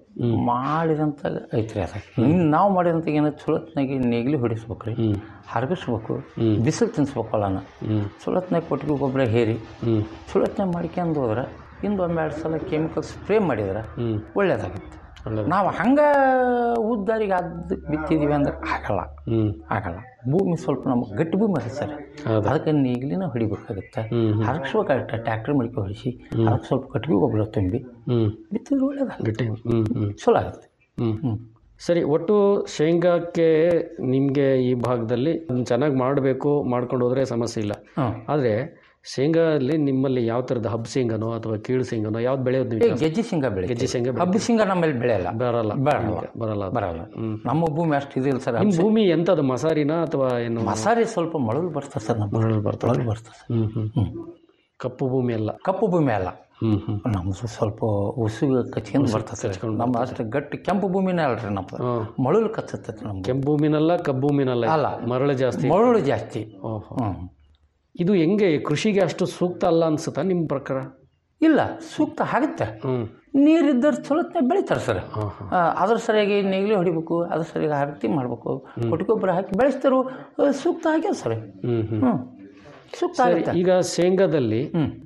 ಮಾಡಿದಂಥ ಐತ್ರಿ ಅದ ನಾವು ಮಾಡಿದಂಥ ಏನೋ ಚಲೋತ್ನಾಗಿ ನೇಗಿಲಿ ಹೊಡಿಸ್ಬೇಕು ರೀ ಹರಗಿಸ್ಬೇಕು ಬಿಸಿಲು ತಿನ್ಸ್ಬೇಕು ಹೊಲನ ಚಲೋತ್ನಾಗ ಕೊಟ್ಟಿಗೆ ಗೊಬ್ಬರ ಹೇರಿ ಚಲೋತ್ನಾಗ ಮಾಡ್ಕೊಂಡು ಹೋದ್ರೆ ಇಂದು ಒಂದೆರಡು ಸಲ ಕೆಮಿಕಲ್ ಸ್ಪ್ರೇ ಮಾಡಿದ್ರೆ ಒಳ್ಳೇದಾಗುತ್ತೆ ನಾವು ಹಂಗೆ ಉದ್ದಾರಿಗೆ ಅದು ಬಿತ್ತಿದೀವಿ ಅಂದ್ರೆ ಆಗಲ್ಲ ಆಗಲ್ಲ ಭೂಮಿ ಸ್ವಲ್ಪ ನಮ್ಗೆ ಗಟ್ಟಿ ಭೂಮಿ ಅದ ಸರ್ ಅದಕ್ಕೆ ನೇಗಿಲಿನ ಹೊಡಿಬೇಕಾಗುತ್ತೆ ಹರಗಿಸ್ಬೇಕಾಗುತ್ತೆ ಟ್ಯಾಕ್ಟ್ರ್ ಮಡಿಕೆ ಹೊಡಿಸಿ ಅದಕ್ಕೆ ಸ್ವಲ್ಪ ಕಟ್ಟಿಗೆ ಗೊಬ್ಬರ ತುಂಬಿ ಹ್ಮ್ ಬಿತ್ತಿದ್ರೆ ಒಳ್ಳೇದಾಗುತ್ತೆ ಗಟ್ಟಿ ಹ್ಮ್ ಹ್ಮ್ ಚಲೋ ಆಗುತ್ತೆ ಹ್ಮ್ ಸರಿ ಒಟ್ಟು ಶೇಂಗಾಕ್ಕೆ ನಿಮಗೆ ಈ ಭಾಗದಲ್ಲಿ ಚೆನ್ನಾಗಿ ಮಾಡಬೇಕು ಮಾಡ್ಕೊಂಡು ಹೋದ್ರೆ ಸಮಸ್ಯೆ ಇಲ್ಲ ಆದರೆ ಶೇಂಗಾದಲ್ಲಿ ನಿಮ್ಮಲ್ಲಿ ಯಾವ ಥರದ ಹಬ್ ಶೇಂಗಾನೋ ಅಥವಾ ಕೀಳು ಶೇಂಗಾನೋ ಯಾವ್ದು ಬೆಳೆಯೋದು ಏ, ನೀವು ಜಾಸ್ತಿ? ಗೆಜ್ಜೆ ಶೇಂಗಾ ಬೆಳೆ ಗೆಜ್ಜೆ ಶೇಂಗಾ ಹಬ್ಬ ಶೇಂಗಾ ನಮ್ಮಲ್ಲಿ ಬೆಳೆಯಲ್ಲ ಬರಲ್ಲ ಬರಲ್ಲ ಬರಲ್ಲ ಅದು. ಬರಲ್ಲ ನಮ್ಮ ಭೂಮಿ ಅಷ್ಟು ಇದಿಲ್ಲ ಸರ್ ನಿಮ್ಮ ಭೂಮಿ ಎಂಥದ್ದು ಮಸಾರಿನಾ ಅಥವಾ ಏನು ಮಸಾರಿ ಸ್ವಲ್ಪ ಮಳಲು ಬರ್ತದೆ ಸರ್ ನಮ್ಮ ಮರಳು ಬರ್ತದೆ ಮಳಲು ಬರ್ತದೆ ಹ್ಮ್ ಹ್ಮ್ ಹ್ಮ್ ಕಪ್ಪು ಭೂಮಿ ಅಲ್ಲ ಕಪ್ಪು ಭೂಮಿ ಅಲ್ಲ ಹ್ಮ್ ಹ್ಮ್ ನಮ್ದು ಸ್ವಲ್ಪ ಉಸುಗು ಕಚ್ಕೊಂಡು ಬರ್ತದೆ ನಮ್ಮ ಅಷ್ಟು ಗಟ್ಟಿ ಕೆಂಪು ಭೂಮಿನೇ ಅಲ್ರಿ ನಮ್ದು ಮಳಲು ಕಚ್ಚತೈತಿ ನಮ್ದು ಕೆಂಪು ಭೂಮಿನಲ್ಲ ಕಬ್ಬು ಭೂಮಿನಲ್ಲ ಅಲ್ಲ. ಮರಳು ಜಾಸ್ತಿ ಮರಳು ಜಾಸ್ತಿ ಓಹೋ ಹ್ಮ್. ಇದು ಹೆಂಗೆ ಕೃಷಿಗೆ ಅಷ್ಟು ಸೂಕ್ತ ಅಲ್ಲ ಅನ್ಸುತ್ತಾ ನಿಮ್ಮ ಪ್ರಕಾರ ಇಲ್ಲ ಸೂಕ್ತ ಆಗುತ್ತೆ ಹ್ಮ್ ನೀರಿದ್ದರೆ ಚಲೋತ್ನೆ ಬೆಳಿತಾರೆ ಸರ್ ಆ, ಅದ್ರ ಸರಿಯಾಗಿ ನೇಗಿಲು ಹೊಡಿಬೇಕು ಅದ್ರ ಸರಿಯಾಗಿ ಹರತಿ ಮಾಡಬೇಕು ಕೊಟ್ಟಿಗೊಬ್ಬರ ಹಾಕಿ ಬೆಳೆಸ್ತಾರೋ ಆ, ಸೂಕ್ತ ಆಗ್ಯಾವ ಸರ್ ಹ್ಮ್ ಹ್ಮ್ ಹ್ಞೂ ಸೂಕ್ತ ಸರಿ, ಆಗುತ್ತೆ ಈಗ ಶೇಂಗಾದಲ್ಲಿ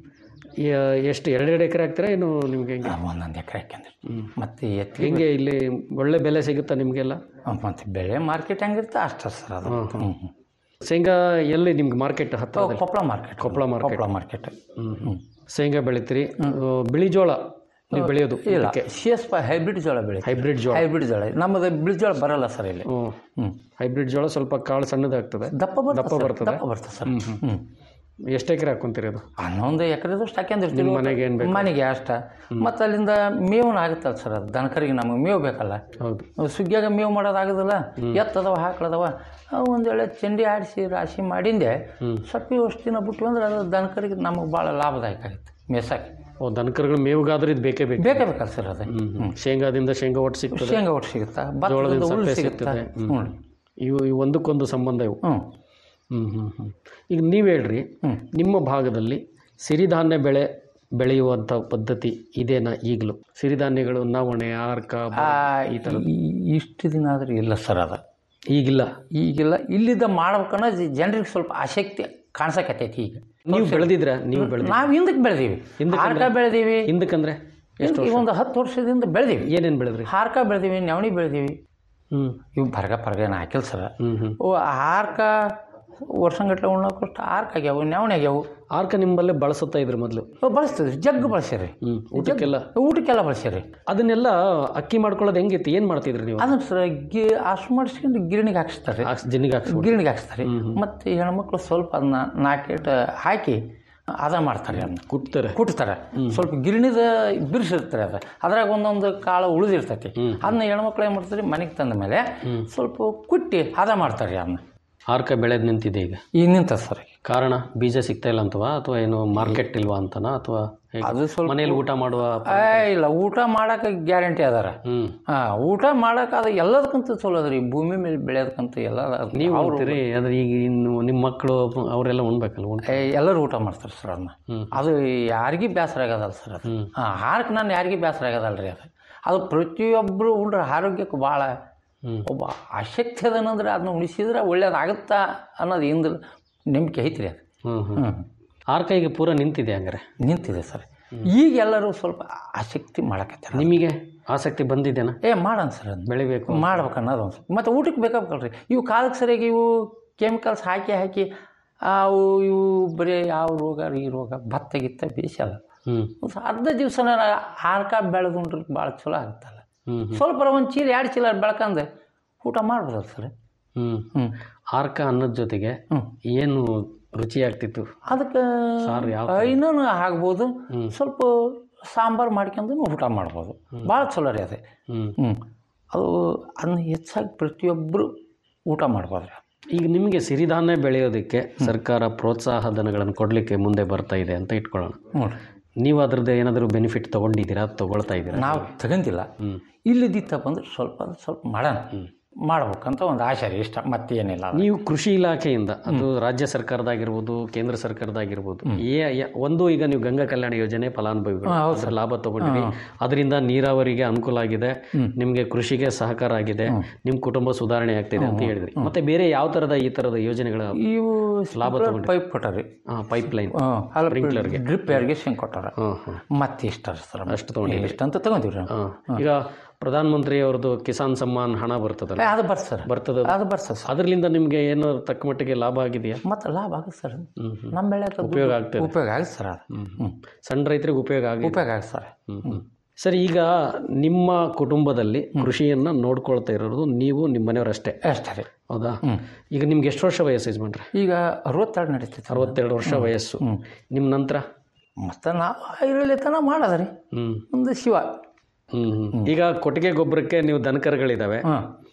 ಯ- ಎಷ್ಟು ಎರಡೆರಡು ಎಕರೆ ಹಾಕ್ತೀರಾ ಏನು ನಿಮ್ಗೆ ಹೆಂಗೆ ಒಂದೊಂದು ಎಕರೆ ಹಾಕ್ಯಂದ್ರೆ ಮತ್ತೆ ಎತ್ತಿ ಹೆಂಗೆ ಇಲ್ಲಿ ಒಳ್ಳೆ ಬೆಲೆ ಸಿಗುತ್ತಾ ನಿಮಗೆಲ್ಲ ಮತ್ತೆ ಬೆಳೆ ಮಾರ್ಕೆಟ್ ಹೆಂಗಿರುತ್ತೆ ಅಷ್ಟೇ ಸರ್ ಅದು ಹ್ಮ್, ಹ್ಮ್. ಶೇಂಗಾ ಎಲ್ಲಿ ನಿಮ್ಗೆ ಮಾರ್ಕೆಟ್ ಹತ್ರ Koppal market Koppal market Koppal market ಹ್ಮ್ ಹ್ಮ್ ಶೇಂಗಾ ಬೆಳಿತೀರಿ ಆ, ಬಿಳಿ ಜೋಳ ನೀವು ಬೆಳೆಯೋದು ಇಲ್ಲ ಊಟಕ್ಕೆ. ಸಿ ಎಸ್ ಪೈ ಹೈಬ್ರಿಡ್ ಜೋಳ ಬೆಳೆ ಹೈಬ್ರಿಡ್ ಜೋಳ ಹೈಬ್ರಿಡ್ ಜೋಳ ನಮ್ಮದು ಬಿಳಿ ಜೋಳ ಬರಲ್ಲ ಸರ್ ಇಲ್ಲಿ ಹ್ಮ್. ಹ್ಮ್. ಹೈಬ್ರಿಡ್ ಜೋಳ ಸ್ವಲ್ಪ ಕಾಳು ಸಣ್ಣದಾಗ್ತದೆ ದಪ್ಪ ಬರ್ತದೆ ದಪ್ಪ ಸರ್, ಬರ್ತದೆ ದಪ್ಪ ಬರ್ತದೆ ಸರ್ ಹ್ಮ್ ಹ್ಮ್. ಹ್ಮ್. ಎಷ್ಟು ಎಕರೆ ಹಾಕೊಂತೀರಿ ಅದು ಹನ್ನೊಂದು ಎಕರೆದಷ್ಟು ಹಾಕ್ಯಂದಿರ್ತೀವಿ ನಿಮ್ಮ ಮನೆಗೆ ಏನ್ ಬೇಕು? ಮನೆಗೆ ಅಷ್ಟ ಮತ್ತು ಅಲ್ಲಿಂದ ಮೇವನ ಆಗುತ್ತಲ್ಲ ಸರ್ ಅದು ದನಕರಿಗೆ ನಮಗೆ ಮೇವು ಬೇಕಲ್ಲ ಹೌದು ಸುಗ್ಗಿಯಾಗ ಮೇವು ಮಾಡೋದಾಗೋದಿಲ್ಲ ಎತ್ತದವ ಹಾಕ್ಳದವ ಒಂದು ವೇಳೆ ಚಂಡಿ ಆಡಿಸಿ ರಾಶಿ ಮಾಡಿಂದೆ ಸಪ್ಪಿ ಅಷ್ಟು ದಿನ ಬಿಟ್ಟು ಅಂದ್ರೆ ಅದು ದನಕರಿಗೆ ನಮಗೆ ಭಾಳ ಲಾಭದಾಯಕ ಆಗುತ್ತೆ ಮೇಸಕ್ಕೆ ಓ ದನಕರುಗಳು ಮೇವುಗಾದ್ರೆ ಇದು ಬೇಕೇ ಬೇಕು ಬೇಕೇ ಬೇಕಲ್ಲ ಸರ್ ಅದು ಹ್ಮ್ ಹ್ಮ್. ಶೇಂಗಾದಿಂದ ಶೇಂಗಾ ಒಟ್ಟು ಸಿಗ್ತದೆ ಶೇಂಗಾ ಒಟ್ಟು ಸಿಗುತ್ತಾ ಜೋಳದಿಂದ ಭತ್ತದಿಂದ ಹುಲ್ಲು ಸಪ್ಪೆ ಸಿಗುತ್ತಾ ಸಿಗ್ತದೆ ಹ್ಮ್. ಹ್ಞೂ ಇವು ಇವು ಒಂದಕ್ಕೊಂದು ಸಂಬಂಧ ಇವು ಹ್ಞೂ ಹ್ಮ್ ಹ್ಮ್ ಹ್ಮ್ ಈಗ ನೀವು ಹೇಳ್ರಿ ನಿಮ್ಮ ಭಾಗದಲ್ಲಿ ಸಿರಿಧಾನ್ಯ ಬೆಳೆ ಬೆಳೆಯುವಂಥ ಪದ್ಧತಿ ಇದೇನಾ ಈಗಲೂ ಸಿರಿಧಾನ್ಯಗಳು ನವಣೆ ಆರ್ಕ ಆ, ಈ ಥರ ಈ- ಇಷ್ಟು ದಿನ ಆದ್ರೆ ಇಲ್ಲ ಸರ್ ಅದು ಈಗಿಲ್ಲ ಈಗಿಲ್ಲ ಇಲ್ಲಿದ್ದ ಮಾಡ್ಬೇಕನ್ನೋ ಜನರಿಗೆ ಸ್ವಲ್ಪ ಆಸಕ್ತಿ ಕಾಣಿಸಕತ್ತೈತಿ ಈಗ ನೀವು ಬೆಳೆದಿದ್ರ ನೀವು ಬೆಳೆದಿ ನಾವು ಹಿಂದಕ್ಕೆ ಬೆಳೆದೀವಿ ಹಾರ್ಕ ಬೆಳೆದೀವಿ ಹಿಂದಕ್ಕಂದ್ರೆ ಎಷ್ಟು ಈಗ ಒಂದು ಹತ್ತು ವರ್ಷದಿಂದ ಬೆಳೆದೀವಿ ಏನೇನು ಬೆಳೆದ್ರಿ ಹಾರ್ಕ ಬೆಳೆದೀವಿ ನವಣಿ ಬೆಳೆದೀವಿ ಹ್ಮ್ ಇವು ಬರ್ಗ ಪರ್ಗ ಏನು ಹಾಕಿಲ್ಲ ಸರ್ ಹ್ಮ್ ಹ್ಮ್ ಓ ಹಾರ್ಕ ವರ್ಷಂಗಟ್ಲೆ ಉಣ್ಣೋಕಷ್ಟು ಹಾರ್ಕ ಆಗ್ಯಾವು ನವಣಿ ಆಗ್ಯಾವು ಆರ್ಕ ನಿಮ್ಮಲ್ಲೇ ಬಳಸುತ್ತಾ ಇದ್ರು ಮೊದಲು ಓ, ಬಳಸ್ತೀವಿ ಜಗ್ಗು ಬಳಸ್ಯಾರಿ ಹ್ಮ್ ಊಟಕ್ಕೆಲ್ಲ ಊಟಕ್ಕೆಲ್ಲ ಬಳಸ್ಯಾರಿ ಅದನ್ನೆಲ್ಲ ಅಕ್ಕಿ ಮಾಡ್ಕೊಳ್ಳೋದು ಹೆಂಗಿತ್ತು ಏನು ಮಾಡ್ತಿದ್ರಿ ನೀವು ಅದನ್ನ ಸರ್ ಗಿ ಅಷ್ಟು ಮಾಡಿಸ್ಕೊಂಡು ಗಿರಣಿಗೆ ಹಾಕ್ಸ್ತಾರೆ ಜನಿಗೆ ಹಾಕ್ಸ್ಬಿಟ್ಟು ಗಿರಣಿಗೆ ಹಾಕ್ಸ್ತಾರೆ ಮತ್ತು ಹೆಣ್ಮಕ್ಳು ಸ್ವಲ್ಪ ಅದನ್ನ ನಾಲ್ಕೇಟ್ ಹಾಕಿ ಅದ ಮಾಡ್ತಾರೆ ಅದನ್ನ ಕುಟ್ತಾರೆ ಕುಟ್ತಾರೆ ಸ್ವಲ್ಪ ಗಿರಣಿದ ಬಿರ್ಸಿರ್ತಾರೆ ಅದು ಅದ್ರಾಗ ಒಂದೊಂದು ಕಾಳು ಉಳಿದಿರ್ತೈತಿ ಅದನ್ನ ಹೆಣ್ಮಕ್ಳು ಏನು ಮಾಡ್ತಾರೆ ಮನೆಗೆ ತಂದ ಮೇಲೆ ಸ್ವಲ್ಪ ಕುಟ್ಟಿ ಹದ ಮಾಡ್ತಾರೆ ಅದನ್ನ ಆರ್ಕ ಬೆಳೆದ್ ನಿಂತಿದೆ ಈಗ ಈಗ ನಿಂತ ಸರ್ ಕಾರಣ ಬೀಜ ಸಿಗ್ತಾ ಇಲ್ಲ ಅಂತವಾ ಅಥವಾ ಏನು ಮಾರ್ಕೆಟ್ ಇಲ್ವಾ ಅಂತನಾ ಅಥವಾ ಹೇಗೆ? ಅದು ಸ್ವಲ್ಪ ಮನೇಲಿ ಊಟ ಮಾಡುವ ಏ ಇಲ್ಲ ಊಟ ಮಾಡಕ್ಕೆ ಗ್ಯಾರಂಟಿ ಅದಾರ ಹ್ಮ್ ಹಾಂ ಊಟ ಮಾಡಕ್ಕೆ ಅದು ಎಲ್ಲದಕ್ಕಂತ ಚಲೋ ಅದ್ರಿ ಭೂಮಿ ಮೇಲೆ ಬೆಳೆಯೋದಕ್ಕಂತ ಎಲ್ಲ ಅದ- ನೀವು ಅವ್ರು ಅಂತೀರಿ ಅದ್ರ ಈಗ ಇನ್ನು ನಿಮ್ಮ ಮಕ್ಕಳು ಅವರೆಲ್ಲ ಉಣ್ಬೇಕಲ್ಲ ಉಣ್ ಏ, ಎಲ್ಲರೂ ಊಟ ಮಾಡ್ತಾರೆ ಸರ್ ಅದನ್ನ ಅದು ಯಾರಿಗೂ ಬೇಸರ ಆಗೋದಲ್ಲ ಸರ್ ಅದು ಹಾಂ ಹಾರಕ್ಕೆ ನಾನು ಯಾರಿಗೂ ಬೇಸರ ಆಗೋದಲ್ಲ ರೀ ಅದು ಅದು ಪ್ರತಿಯೊಬ್ಬರು ಉಂಡ್ರೆ ಆರೋಗ್ಯಕ್ಕೆ ಭಾಳ ಒಬ್ಬ ಆಸಕ್ತಿ ಅದನಂದ್ರೆ ಅದನ್ನ ಉಳಿಸಿದ್ರೆ ಒಳ್ಳೇದಾಗುತ್ತಾ ಅನ್ನೋದು ಹಿಂದೆ ನಂಬಿಕೆ ಐತ್ರಿ ಅದು ಹ್ಮ್ ಹ್ಮ್ ಹ್ಞೂ ಆರ್ಕ ಈಗ ಪೂರ ನಿಂತಿದೆ ಹಂಗಾರೆ ನಿಂತಿದೆ ಸರ್ ಈಗ ಎಲ್ಲರೂ ಸ್ವಲ್ಪ ಆಸಕ್ತಿ ಮಾಡಕತ್ತಾರೆ ನಿಮಗೆ ಆಸಕ್ತಿ ಬಂದಿದೆನಾ ಏ ಮಾಡೋಣ ಸರ್ ಅದನ್ನ ಬೆಳಿಬೇಕು ಮಾಡ್ಬೇಕು ಅನ್ನೋದು ಒಂದು ಮತ್ತು ಊಟಕ್ಕೆ ಬೇಕಾಗಲ್ರಿ ಇವು ಕಾಲಕ್ಕೆ ಸರಿಯಾಗಿ ಇವು ಕೆಮಿಕಲ್ಸ್ ಹಾಕಿ ಹಾಕಿ ಅವು ಇವು ಬರೀ ಯಾವ ರೋಗ ಈ ರೋಗ ಭತ್ತ ಗಿತ್ತ ಬೇಸಲ್ಲ ಹ್ಮ್ ಒಂದು ಅರ್ಧ ದಿವ್ಸನ ಹಾರ್ಕ ಬೆಳೆದುಂಡ್ರೆ ಭಾಳ ಚಲೋ ಆಗುತ್ತಲ್ಲ ಹ್ಮ್ ಹ್ಮ್ ಸ್ವಲ್ಪ ಒಂದು ಚೀಲ ಎರಡು ಚೀಲ ಬೆಳ್ಕಂದು ಊಟ ಮಾಡ್ಬೋದಲ್ಲ ಸರ್ ಹ್ಮ್ ಹ್ಞೂ ಆರ್ಕ ಅನ್ನೋದ್ ಜೊತೆಗೆ ಏನು ರುಚಿ ಆಗ್ತಿತ್ತು ಅದಕ್ಕೆ ಸಾರು ಯಾವ ಇನ್ನೂ ಆಗ್ಬೋದು ಸ್ವಲ್ಪ ಸಾಂಬಾರು ಮಾಡ್ಕೊಂಡು ಊಟ ಮಾಡ್ಬೋದು ಭಾಳ ಚಲೋ ರೀ ಅದೇ ಹ್ಮ್ ಹ್ಞೂ ಅದು ಅದನ್ನ ಹೆಚ್ಚಾಗಿ ಪ್ರತಿಯೊಬ್ಬರು ಊಟ ಮಾಡ್ಬೋದು ರೀ ಈಗ ನಿಮಗೆ ಸಿರಿಧಾನ್ಯ ಬೆಳೆಯೋದಕ್ಕೆ ಸರ್ಕಾರ ಪ್ರೋತ್ಸಾಹ ಧನಗಳನ್ನು ಕೊಡಲಿಕ್ಕೆ ಮುಂದೆ ಬರ್ತಾ ಇದೆ ಅಂತ ಇಟ್ಕೊಳ್ಳೋಣ ಹ್ಞೂ ನೀವು ಅದ್ರದ್ದು ಏನಾದರೂ ಬೆನಿಫಿಟ್ ತಗೊಂಡಿದ್ದೀರಾ ತಗೊಳ್ತಾ ಇದ್ದೀರಾ ನಾವು ತಗೊಂಡಿಲ್ಲ ಇಲ್ಲಿದ್ದಿತ್ತ ಬಂದ್ರೆ ಸ್ವಲ್ಪ ಸ್ವಲ್ಪ ಮಾಡೋಣ ಮಾಡ್ಬೇಕಂತ ಒಂದು ಆಸೆ ರೀ ಇಷ್ಟ ಮತ್ತೇನಿಲ್ಲ ಅದು. ನೀವು ಕೃಷಿ ಇಲಾಖೆಯಿಂದ ಅದು ರಾಜ್ಯ ಸರ್ಕಾರದಾಗಿರ್ಬೋದು ಕೇಂದ್ರ ಸರ್ಕಾರದಾಗಿರ್ಬೋದು ಏ- ಯ- ಒಂದು ಈಗ ನೀವು ಗಂಗಾ ಕಲ್ಯಾಣ ಯೋಜನೆ ಫಲಾನುಭವಿಗಳು ಹಾ, ಹೌದು ಅದ್ರ ಲಾಭ ತಗೊಂಡಿರಿ ಅದರಿಂದ ನೀರಾವರಿಗೆ ಅನುಕೂಲ ಆಗಿದೆ ನಿಮಗೆ ಕೃಷಿಗೆ ಸಹಕಾರ ಆಗಿದೆ ನಿಮ್ಮ ಕುಟುಂಬ ಸುಧಾರಣೆ ಆಗ್ತಿದೆ ಅಂತ ಹೇಳಿದ್ರಿ ಮತ್ತೆ ಬೇರೆ ಯಾವ ತರದ ಈ ತರದ ಯೋಜನೆಗಳ ಇವು ಲಾಭ ತಗೊಂಡ್ರಿ ಪೈಪ್ ಕೊಟ್ಟಾರಿ ಪೈಪ್ ಲೈನ್ ಅಲ್ಲ ಡ್ರಿಪ್ ಇರಿಗೇಷನ್ ಕೊಟ್ಟಾರ ಮತ್ತೆ ಇಷ್ಟ ಸರ್ ಅಷ್ಟು ತಗೊಂಡಿದ್ದೀರಿ. ಇಷ್ಟ ಅಂತ ತಗೊಂತೀವಿ ಹಾ. ಈಗ ಪ್ರಧಾನ ಮಂತ್ರಿ ಅವ್ರದ್ದು ಕಿಸಾನ್ ಸಮ್ಮಾನ್ ಹಣ ಬರ್ತದಲ್ಲ ಅದು ಬರ್ತ ಸರ್ ಬರ್ತದ ಅದು ಬರ್ತದೆ ಸರ್ ಅದರಿಂದ ನಿಮ್ಗೆ ಏನೋ ತಕ್ಕ ಮಟ್ಟಿಗೆ ಲಾಭ ಆಗಿದೆಯಾ ಮತ್ತೆ ಲಾಭ ಆಗುತ್ತೆ ಸರ್ ನಮ್ಮ ಬೆಳೆ ಅದು ಉಪಯೋಗ ಆಗ್ತದೆ. ಉಪಯೋಗ ಆಗುತ್ತೆ ಸರ್ ಅದು ಹ್ಞೂ ಸಣ್ಣ ರೈತರಿಗೆ ಉಪಯೋಗ ಆಗಿದೆ ಉಪಯೋಗ ಆಗುತ್ತೆ ಸರ್ ಹ್ಮ್, ಹ್ಮ್. ಸರಿ ಈಗ ನಿಮ್ಮ ಕುಟುಂಬದಲ್ಲಿ ಕೃಷಿಯನ್ನ ನೋಡ್ಕೊಳ್ತಾ ಇರೋದು ನೀವು ನಿಮ್ಮ ಮನೆಯವರಷ್ಟೇ ಅಷ್ಟೇ ರೀ ಹೌದಾ ಈಗ ನಿಮ್ಗೆ ಎಷ್ಟು ವರ್ಷ ವಯಸ್ಸು ಯಜಮಾನ್ರೆ ಈಗ ಅರವತ್ತೆರಡು ನಡೀತೈತೆ ಅರವತ್ತೆರಡು ವರ್ಷ ವಯಸ್ಸು ನಿಮ್ಮ ನಂತರ ಮತ್ತು ನಾವು ಐರಳ್ಳಿ ತನ ಮಾಡೋದ್ರಿ ಹ್ಮ್ ಒಂದು ಶಿವ ಹ್ಮ್ ಹ್ಮ್. ಈಗ ಕೊಟ್ಟಿಗೆ ಗೊಬ್ಬರಕ್ಕೆ ನೀವು ದನಕರುಗಳಿದಾವೆ ಹಾಂ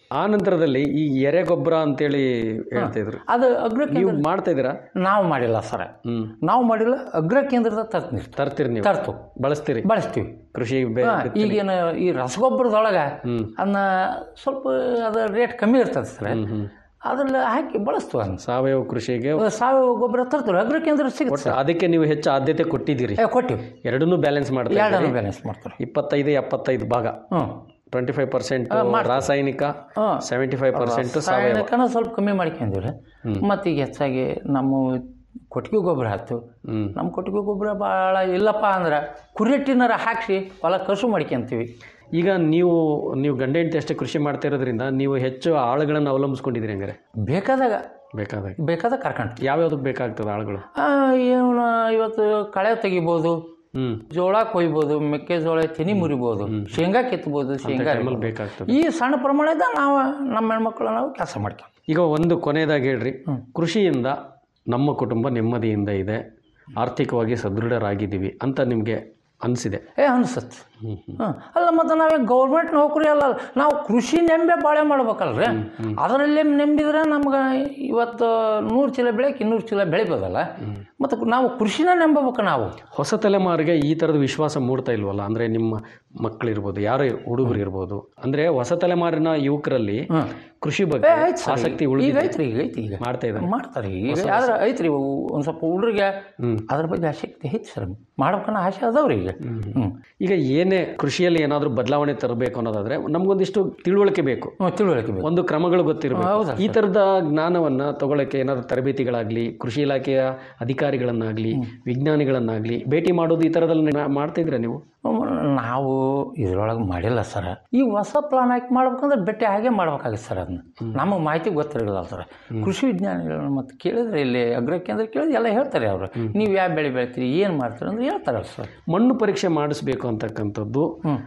ಆ ನಂತರದಲ್ಲಿ ಈ ಎರೆ ಗೊಬ್ಬರ ಅಂತೇಳಿ ಹೇಳ್ತಾ ಇದ್ರು ಅದು ಅಗ್ರ ನೀವು ಕೇಂದ್ರ ಮಾಡ್ತಾ ಇದ್ದೀರಾ ನಾವು ಮಾಡಿಲ್ಲ ಸರ್ ನಾವು ಮಾಡಿಲ್ಲ ಅಗ್ರ ಕೇಂದ್ರದ ತರ್ತೀನಿ ತರ್ತೀರಿ ನೀವು ತರ್ತು ಬಳಸ್ತೀರಿ ಬಳಸ್ತೀವಿ ಕೃಷಿ ಬೆ- ಹಾ, ಬಿತ್ತನೆ. ಈಗೇನು ಈ ರಸಗೊಬ್ಬರದೊಳಗೆ ಅದನ್ನ ಸ್ವಲ್ಪ ಅದ ರೇಟ್ ಕಮ್ಮಿ ಇರ್ತದೆ ಸರ್ ಅದ್ರಲ್ಲಿ ಹಾಕಿ ಬಳಸ್ತೀವಿ ಅದನ್ನ ಸಾವಯವ ಕೃಷಿಗೆ ಸಾವಯವ ಗೊಬ್ಬರ ತರ್ತೀವಿ ಅಗ್ರ ಕೇಂದ್ರ ಸಿಗುತ್ತೆ ಒಟ್ಟು ಅದಕ್ಕೆ ನೀವು ಹೆಚ್ಚು ಆದ್ಯತೆ ಕೊಟ್ಟಿದ್ದೀರಿ ಏ, ಕೊಟ್ಟಿವಿ ಎರಡನ್ನೂ ಬ್ಯಾಲೆನ್ಸ್ ಮಾಡ್ತಾ ಎರಡನ್ನೂ ಇದ್ದೀರಿ. ಬ್ಯಾಲೆನ್ಸ್ ಮಾಡ್ತಾರೆ ಇಪ್ಪತ್ತೈದು ಎಪ್ಪತ್ತೈದು ಭಾಗ ಟ್ವೆಂಟಿ ಫೈವ್ ಪರ್ಸೆಂಟ್ ಹಾ, ಮಾಡ್ತೀವಿ. ರಾಸಾಯನಿಕ ಸೆವೆಂಟಿ ಫೈವ್ ಪರ್ಸೆಂಟ್ ಸಾವಯವ ರಾಸಾಯನಿಕನ ಸ್ವಲ್ಪ ಕಮ್ಮಿ ಮಾಡ್ಕೊಂಡಿವ್ರಿ ಮತ್ತು ಈಗ ಹೆಚ್ಚಾಗಿ ನಮ್ಮ ಕೊಟ್ಟಿಗೆ ಗೊಬ್ಬರ ಹಾಕ್ತು ನಮ್ಮ ಕೊಟ್ಟಿಗೆ ಗೊಬ್ಬರ ಭಾಳ ಇಲ್ಲಪ್ಪ ಅಂದ್ರೆ ಕುರಿಟ್ಟಿನಾರ ಹಾಕಿಸಿ ಹೊಲ ಕಸು ಮಾಡ್ಕೊಂತೀವಿ ಈಗ ನೀವು ನೀವು ಗಂಡ ಹೆಂಡತಿ ಅಷ್ಟೇ ಕೃಷಿ ಮಾಡ್ತಾ ಇರೋದ್ರಿಂದ ನೀವು ಹೆಚ್ಚು ಆಳುಗಳನ್ನು ಅವಲಂಬಿಸ್ಕೊಂಡಿದ್ದೀರಿ ಹಂಗಾರೆ ಬೇಕಾದಾಗ ಬೇಕಾದಾಗ ಬೇಕಾದಾಗ ಕರ್ಕೊಂಡು ಯಾವ್ಯಾವ್ದಕ್ಕೆ ಬೇಕಾಗ್ತದೆ ಆಳುಗಳು ಏನು ಇವತ್ತು ಕಳೆ ತೆಗಿಬೋದು ಹ್ಮ್ ಜೋಳ ಕೊಯ್ಬೋದು ಮೆಕ್ಕೆಜೋಳ ತೆನಿ ಮುರಿಬೋದು ಶೇಂಗಾ ಕೆತ್ತಬೋದು ಶೇಂಗಾ ಟೈಮಲ್ಲಿ ಅರಿಬೋದು. ಬೇಕಾಗ್ತದೆ ಈ ಸಣ್ಣ ಪ್ರಮಾಣದ ನಾವು ನಮ್ಮ ಹೆಣ್ಮಕ್ಳು ನಾವು ಕೆಲಸ ಮಾಡ್ತೀವಿ ಈಗ ಒಂದು ಕೊನೆಯದಾಗಿ ಹೇಳ್ರಿ ಕೃಷಿಯಿಂದ ನಮ್ಮ ಕುಟುಂಬ ನೆಮ್ಮದಿಯಿಂದ ಇದೆ ಆರ್ಥಿಕವಾಗಿ ಸದೃಢರಾಗಿದ್ದೀವಿ ಅಂತ ನಿಮಗೆ ಅನಿಸಿದೆ ಏ ಅನ್ಸತ್ತೆ ಹಾಂ ಅಲ್ಲ ಮತ್ತು ನಾವೇ ಗೌರ್ಮೆಂಟ್ ನೌಕರಿ ಅಲ್ಲ ನಾವು ಕೃಷಿ ನೆಂಬೆ ಬಾಳೆ ಮಾಡ್ಬೇಕಲ್ರಿ ಅದರಲ್ಲೇ ನೆಂಬಿದ್ರೆ ನಮ್ಗೆ ಇವತ್ತು ನೂರು ಚೀಲ ಬೆಳೆಯಕ್ಕೆ ಇನ್ನೂರು ಚೀಲ ಬೆಳಿಬೋದಲ್ಲ ಮತ್ತು ನಾವು ಕೃಷಿನ ನೆಂಬಬೇಕು ನಾವು ಹೊಸ ತಲೆಮಾರಿಗೆ ಈ ಥರದ ವಿಶ್ವಾಸ ಮೂಡ್ತಾ ಇಲ್ವಲ್ಲ ಅಂದರೆ ನಿಮ್ಮ ಮಕ್ಕಳಿರ್ಬೋದು ಯಾರೇ ಹುಡುಗರು ಇರ್ಬೋದು ಅಂದರೆ ಹೊಸ ತಲೆಮಾರಿನ ಯುವಕರಲ್ಲಿ ಕೃಷಿ ಏ ಬಗ್ಗೆ ಐತೆ ಸರ್ ಆಸಕ್ತಿ ಈಗ ಉಳಿದಿದೆ ಐತ್ರಿ ಈಗ ಐತಿ ಈಗ ಮಾಡ್ತಾ ಇದ್ದಾರೆ ಮಾಡ್ತಾರೆ ಈಗ ಹೊಸ- ಆದ್ರೆ ಐತ್ರಿ ಒಂದು ಸ್ವಲ್ಪ ಹುಡುಗರಿಗೆ ಅದ್ರ ಬಗ್ಗೆ ಆಸಕ್ತಿ ಐತಿ ಸರ್ ಮಾಡ್ಬೇಕನ್ನೋ ಆಸೆ ಅದಾವ್ರಿ ಈಗ ಹ್ಞೂ ಈಗ ಏನೇ ಕೃಷಿಯಲ್ಲಿ ಏನಾದರೂ ಬದಲಾವಣೆ ತರಬೇಕು ಅನ್ನೋದಾದ್ರೆ ನಮಗೊಂದಿಷ್ಟು ತಿಳುವಳಿಕೆ ಬೇಕು ತಿಳುವಳಿಕೆ ಬೇಕು ಒಂದು ಕ್ರಮಗಳು ಗೊತ್ತಿರಬೇಕು ಹೌದಾ ಈ ಥರದ ಜ್ಞಾನವನ್ನ ತಗೊಳ್ಳಕ್ಕೆ ಏನಾದರೂ ತರಬೇತಿಗಳಾಗ್ಲಿ ಕೃಷಿ ಇಲಾಖೆಯ ಅಧಿಕಾರಿಗಳನ್ನಾಗ್ಲಿ ವಿಜ್ಞಾನಿಗಳನ್ನಾಗ್ಲಿ ಭೇಟಿ ಮಾಡೋದು ಈ ಥರದಲ್ಲಿ ನಾ- ಮಾಡ್ತಾ ಇದ್ರೆ ನೀವು ನಾವು ಇದ್ರೊಳಗೆ ಮಾಡಿಲ್ಲ ಸರ್ ಈ ಹೊಸ ಪ್ಲಾನ್ ಹಾಕಿ ಮಾಡ್ಬೇಕಂದ್ರೆ ಬೆಟ್ಟ ಹಾಗೆ ಮಾಡ್ಬೇಕಾಗುತ್ತೆ ಸರ್ ಅದನ್ನ ನಮಗೆ ಮಾಹಿತಿ ಗೊತ್ತಿರಲಿಲ್ಲ ಸರ್ ಕೃಷಿ ವಿಜ್ಞಾನಿಗಳನ್ನ ಮತ್ತೆ ಕೇಳಿದ್ರೆ ಇಲ್ಲಿ ಅಗ್ರ ಕೇಂದ್ರ ಕೇಳಿದ್ರೆ ಎಲ್ಲ ಹೇಳ್ತಾರೆ ಅವರು ನೀವು ಯಾವ ಬೆಳೆ ಬೆಳಿತೀರಿ ಏನು ಮಾಡ್ತೀರಿ ಅಂದ್ರೆ ಹೇಳ್ತಾರಲ್ಲ ಸರ್ ಮಣ್ಣು ಪರೀಕ್ಷೆ ಮಾಡಿಸ್ಬೇಕು ಅಂತಕ್ಕಂಥದ್ದು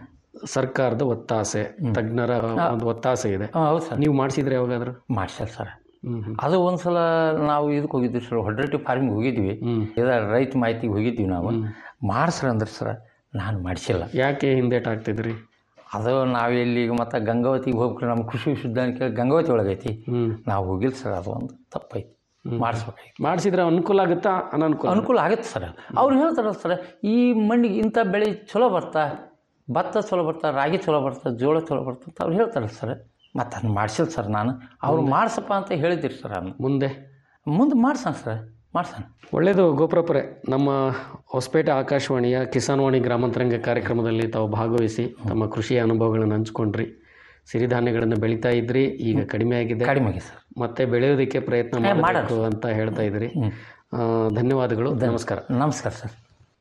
ಸರ್ಕಾರದ ಒತ್ತಾಸೆ ತಜ್ಞರ ಒಂದು ಒತ್ತಾಸೆ ಇದೆ ಹೌದು ಸರ್ ನೀವು ಮಾಡಿಸಿದ್ರೆ ಯಾವಾಗಾದ್ರೂ ಮಾಡ್ಸಲ್ಲ ಸರ್ ಅದು ಒಂದ್ಸಲ ನಾವು ಇದಕ್ಕೆ ಹೋಗಿದ್ವಿ ಸರ್ ಹೊಡ್ರೆಟ್ಟಿ ಫಾರ್ಮಿಗೆ ಹೋಗಿದ್ವಿ ಇದ ರೈತ ಮಾಹಿತಿಗೆ ಹೋಗಿದ್ವಿ ನಾವು ಮಾಡ್ಸ್ರಿ ಅಂದ್ರೆ ಸರ್ ನಾನು ಮಾಡಿಸಿಲ್ಲ ಯಾಕೆ ಹಿಂದೇಟ್ ಆಗ್ತಿದ್ರಿ ಅದು ನಾವು ಇಲ್ಲಿ ಈಗ ಮತ್ತೆ ಗಂಗಾವತಿಗೆ ಹೋಗ್ಬೇಕು ನಮ್ಮ ಕೃಷಿ ವಿಶ್ವವಿದ್ಯಾಲಯ ಗಂಗಾವತಿ ಒಳಗೈತಿ ನಾವು ಹೋಗಿಲ್ಲ ಸರ್ ಅದು ಒಂದು ತಪ್ಪೈತಿ ಮಾಡಿಸ್ಬೇಕಾಗಿ ಮಾಡಿಸಿದ್ರೆ ಅನುಕೂಲ ಆಗುತ್ತಾ ಅನನುಕೂಲ ಅನುಕೂಲ ಆಗುತ್ತೆ ಸರ್ ಅವ್ರು ಹೇಳ್ತಾರಲ್ಲ ಸರ್ ಈ ಮಣ್ಣಿಗೆ ಇಂಥ ಬೆಳೆ ಚಲೋ ಬರ್ತಾ ಭತ್ತ ಚಲೋ ಬರ್ತಾ ರಾಗಿ ಚಲೋ ಬರ್ತಾ ಜೋಳ ಚಲೋ ಬರ್ತಾ ಅಂತ ಅವ್ರು ಹೇಳ್ತಾರಲ್ಲ ಸರ್ ಮತ್ತು ಅದನ್ನ ಮಾಡಿಸಿಲ್ಲ ಸರ್ ನಾನು ಅವ್ರು ಮಾಡ್ಸಪ್ಪ ಅಂತ ಹೇಳಿದಿರಿ ಸರ್ ಅದನ್ನ ಮುಂದೆ ಮುಂದೆ ಮಾಡ್ಸೋಣ ಸರ್ ಮಾಡ್ಸೋಣ ಒಳ್ಳೆಯದು ಗೋಪುರಪುರೆ ನಮ್ಮ ಹೊಸಪೇಟೆ ಆಕಾಶವಾಣಿಯ ಕಿಸಾನ್ವಾಣಿ ಗ್ರಾಮಾಂತರಂಗ ಕಾರ್ಯಕ್ರಮದಲ್ಲಿ ತಾವು ಭಾಗವಹಿಸಿ ತಮ್ಮ ಕೃಷಿಯ ಅನುಭವಗಳನ್ನು ಹಂಚ್ಕೊಂಡ್ರಿ ಸಿರಿಧಾನ್ಯಗಳನ್ನು ಬೆಳೀತಾ ಇದ್ರಿ ಈಗ ಕಡಿಮೆ ಆಗಿದೆ ಕಡಿಮೆ ಆಗಿದೆ ಸರ್ ಮತ್ತೆ ಬೆಳೆಯೋದಕ್ಕೆ ಪ್ರಯತ್ನ ಏ, ಮಾಡೋಣ ಮಾಡಬೇಕು ಅಂತ ಹೇಳ್ತಾ ಇದ್ರಿ ಆ, ಧನ್ಯವಾದಗಳು ನಮಸ್ಕಾರ ನಮಸ್ಕಾರ ಸರ್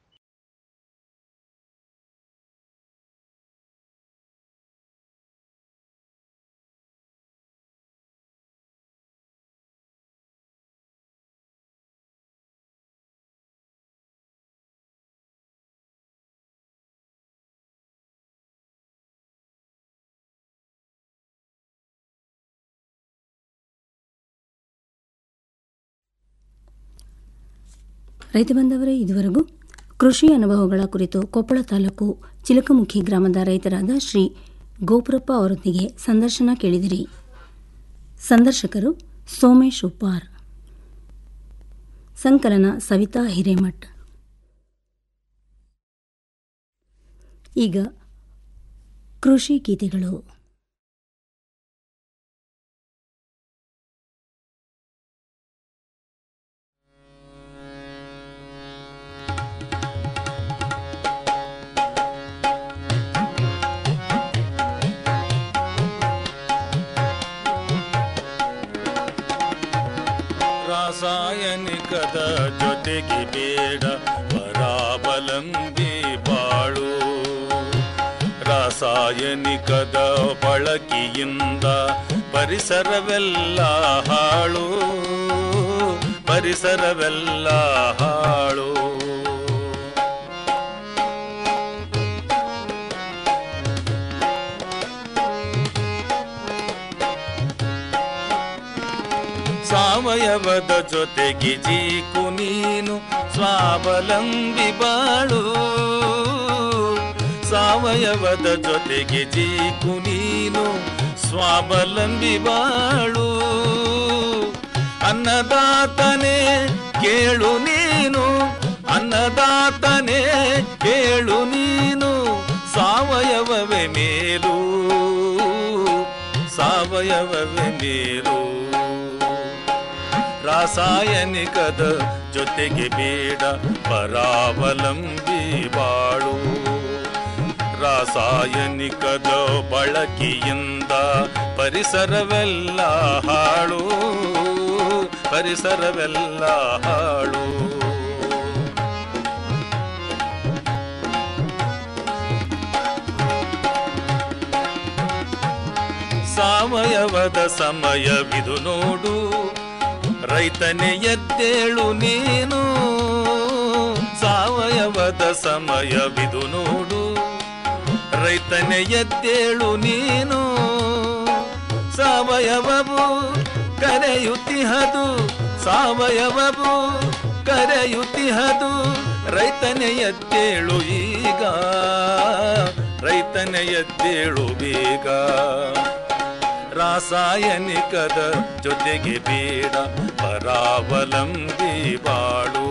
ರೈತ ಬಂದವರೇ ಇದುವರೆಗೂ ಕೃಷಿ ಅನುಭವಗಳ ಕುರಿತು ಕೊಪ್ಪಳ ತಾಲೂಕು ಚಿಲಕಮುಖಿ ಗ್ರಾಮದ ರೈತರಾದ ಶ್ರೀ ಗೋಪುರಪ್ಪ ಅವರೊಂದಿಗೆ ಸಂದರ್ಶನ ಕೇಳಿದಿರಿ ಸಂದರ್ಶಕರು ಸೋಮೇಶ್ ಉಪ್ಪಾರ್ ಸಂಕಲನ ಸವಿತಾ ಹಿರೇಮಠ್ ಈಗ ಕೃಷಿ ಗೀತೆಗಳು ರಾಸಾಯನಿಕದ ಜೊತೆಗೆ ಬೇಡ ಪರಾವಲಂಬಿ ಬಾಳು ರಾಸಾಯನಿಕದ ಬಳಕೆಯಿಂದ ಪರಿಸರವೆಲ್ಲ ಹಾಳು ಪರಿಸರವೆಲ್ಲ ಹಾಳು ಸಾವಯವದ ಜೊತೆಗೆ ಜೀಕು ನೀನು ಸ್ವಾವಲಂಬಿ ಬಾಳು ಸಾವಯವದ ಜೊತೆಗೆ ಜೀಕು ನೀನು ಸ್ವಾವಲಂಬಿ ಬಾಳು ಅನ್ನದಾತನೇ ಕೇಳು ನೀನು ಅನ್ನದಾತನೇ ಕೇಳು ನೀನು ಸಾವಯವವೇ ಮೇಲು ಸಾವಯವವೇ ಮೇಲು ರಾಸಾಯನಿಕದ ಜೊತೆಗೆ ಬೇಡ ಪರಾವಲಂಬಿ ಬಾಳು ರಾಸಾಯನಿಕದ ಬಳಕೆಯಿಂದ ಪರಿಸರವೆಲ್ಲ ಹಾಳು ಪರಿಸರವೆಲ್ಲ ಹಾಳು ಸಾವಯವದ ಸಮಯವಿದು ನೋಡು ರೈತನೇ ಎದ್ದೇಳು ನೀನು ಸಾವಯವದ ಸಮಯವಿದು ನೋಡು ರೈತನೇ ಎದ್ದೇಳು ನೀನು ಸಾವಯವವು ಕರೆಯುತ್ತಿಹದು ಸಾವಯವವು ಕರೆಯುತ್ತಿಹದು ರೈತನೇ ಎದ್ದೇಳು ಈಗ ರೈತನೇ ಎದ್ದೇಳು ಬೇಗ ರಾಸಾಯನಿಕದ ಜೊತೆಗೆ ಬೇಡ ಪರಾವಲಂಬಿ ಬಾಳು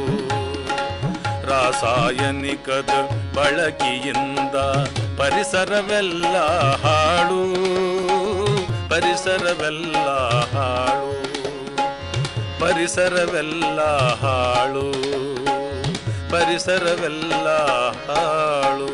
ರಾಸಾಯನಿಕದ ಬಳಕೆಯಿಂದ ಪರಿಸರವೆಲ್ಲ ಹಾಳು ಪರಿಸರವೆಲ್ಲ ಹಾಳು ಪರಿಸರವೆಲ್ಲ ಹಾಳು ಪರಿಸರವೆಲ್ಲ ಹಾಳು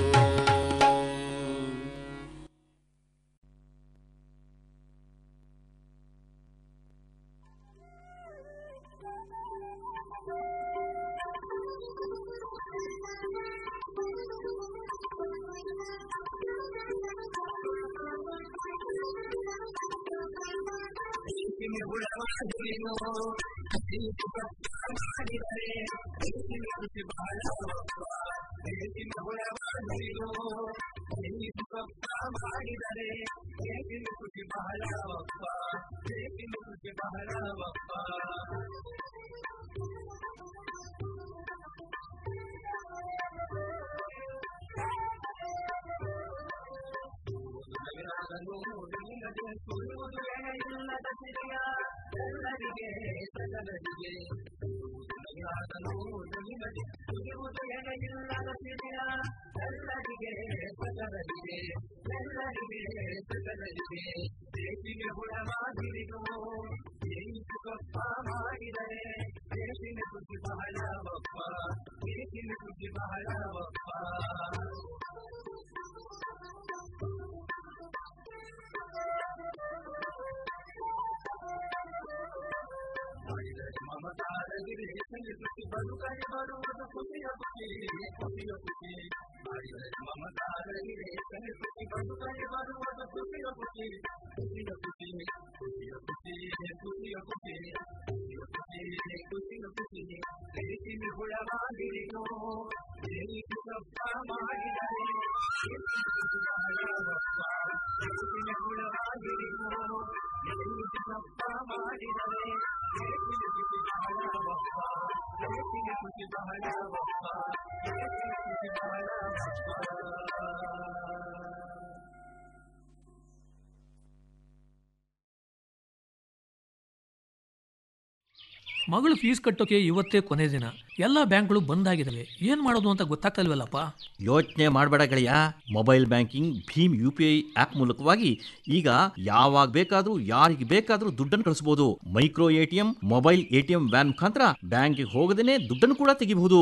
ಮಗಳು ಫೀಸ್ ಕಟ್ಟೋಕೆ ಇವತ್ತೇ ಕೊನೆ ದಿನ ಎಲ್ಲ ಬ್ಯಾಂಕ್ಗಳು ಬಂದ್ ಆಗಿದಾವೆ ಏನ್ ಮಾಡೋದು ಅಂತ ಗೊತ್ತಾಗ್ತಲ್ವಲ್ಲಪ್ಪ ಯೋಚನೆ ಮಾಡಬೇಡ ಗೆಳೆಯ ಮೊಬೈಲ್ ಬ್ಯಾಂಕಿಂಗ್ ಭೀಮ್ ಯು ಪಿ ಐ ಆಪ್ ಮೂಲಕವಾಗಿ ಈಗ ಯಾವಾಗ ಬೇಕಾದ್ರೂ ಯಾರಿಗೆ ಬೇಕಾದ್ರೂ ದುಡ್ಡನ್ನು ಕಳಿಸಬಹುದು micro ATM mobile ATM van ಮುಖಾಂತರ ಬ್ಯಾಂಕಿಗೆ ಹೋಗದೇನೆ ದುಡ್ಡನ್ನು ಕೂಡ ತೆಗಿಬಹುದು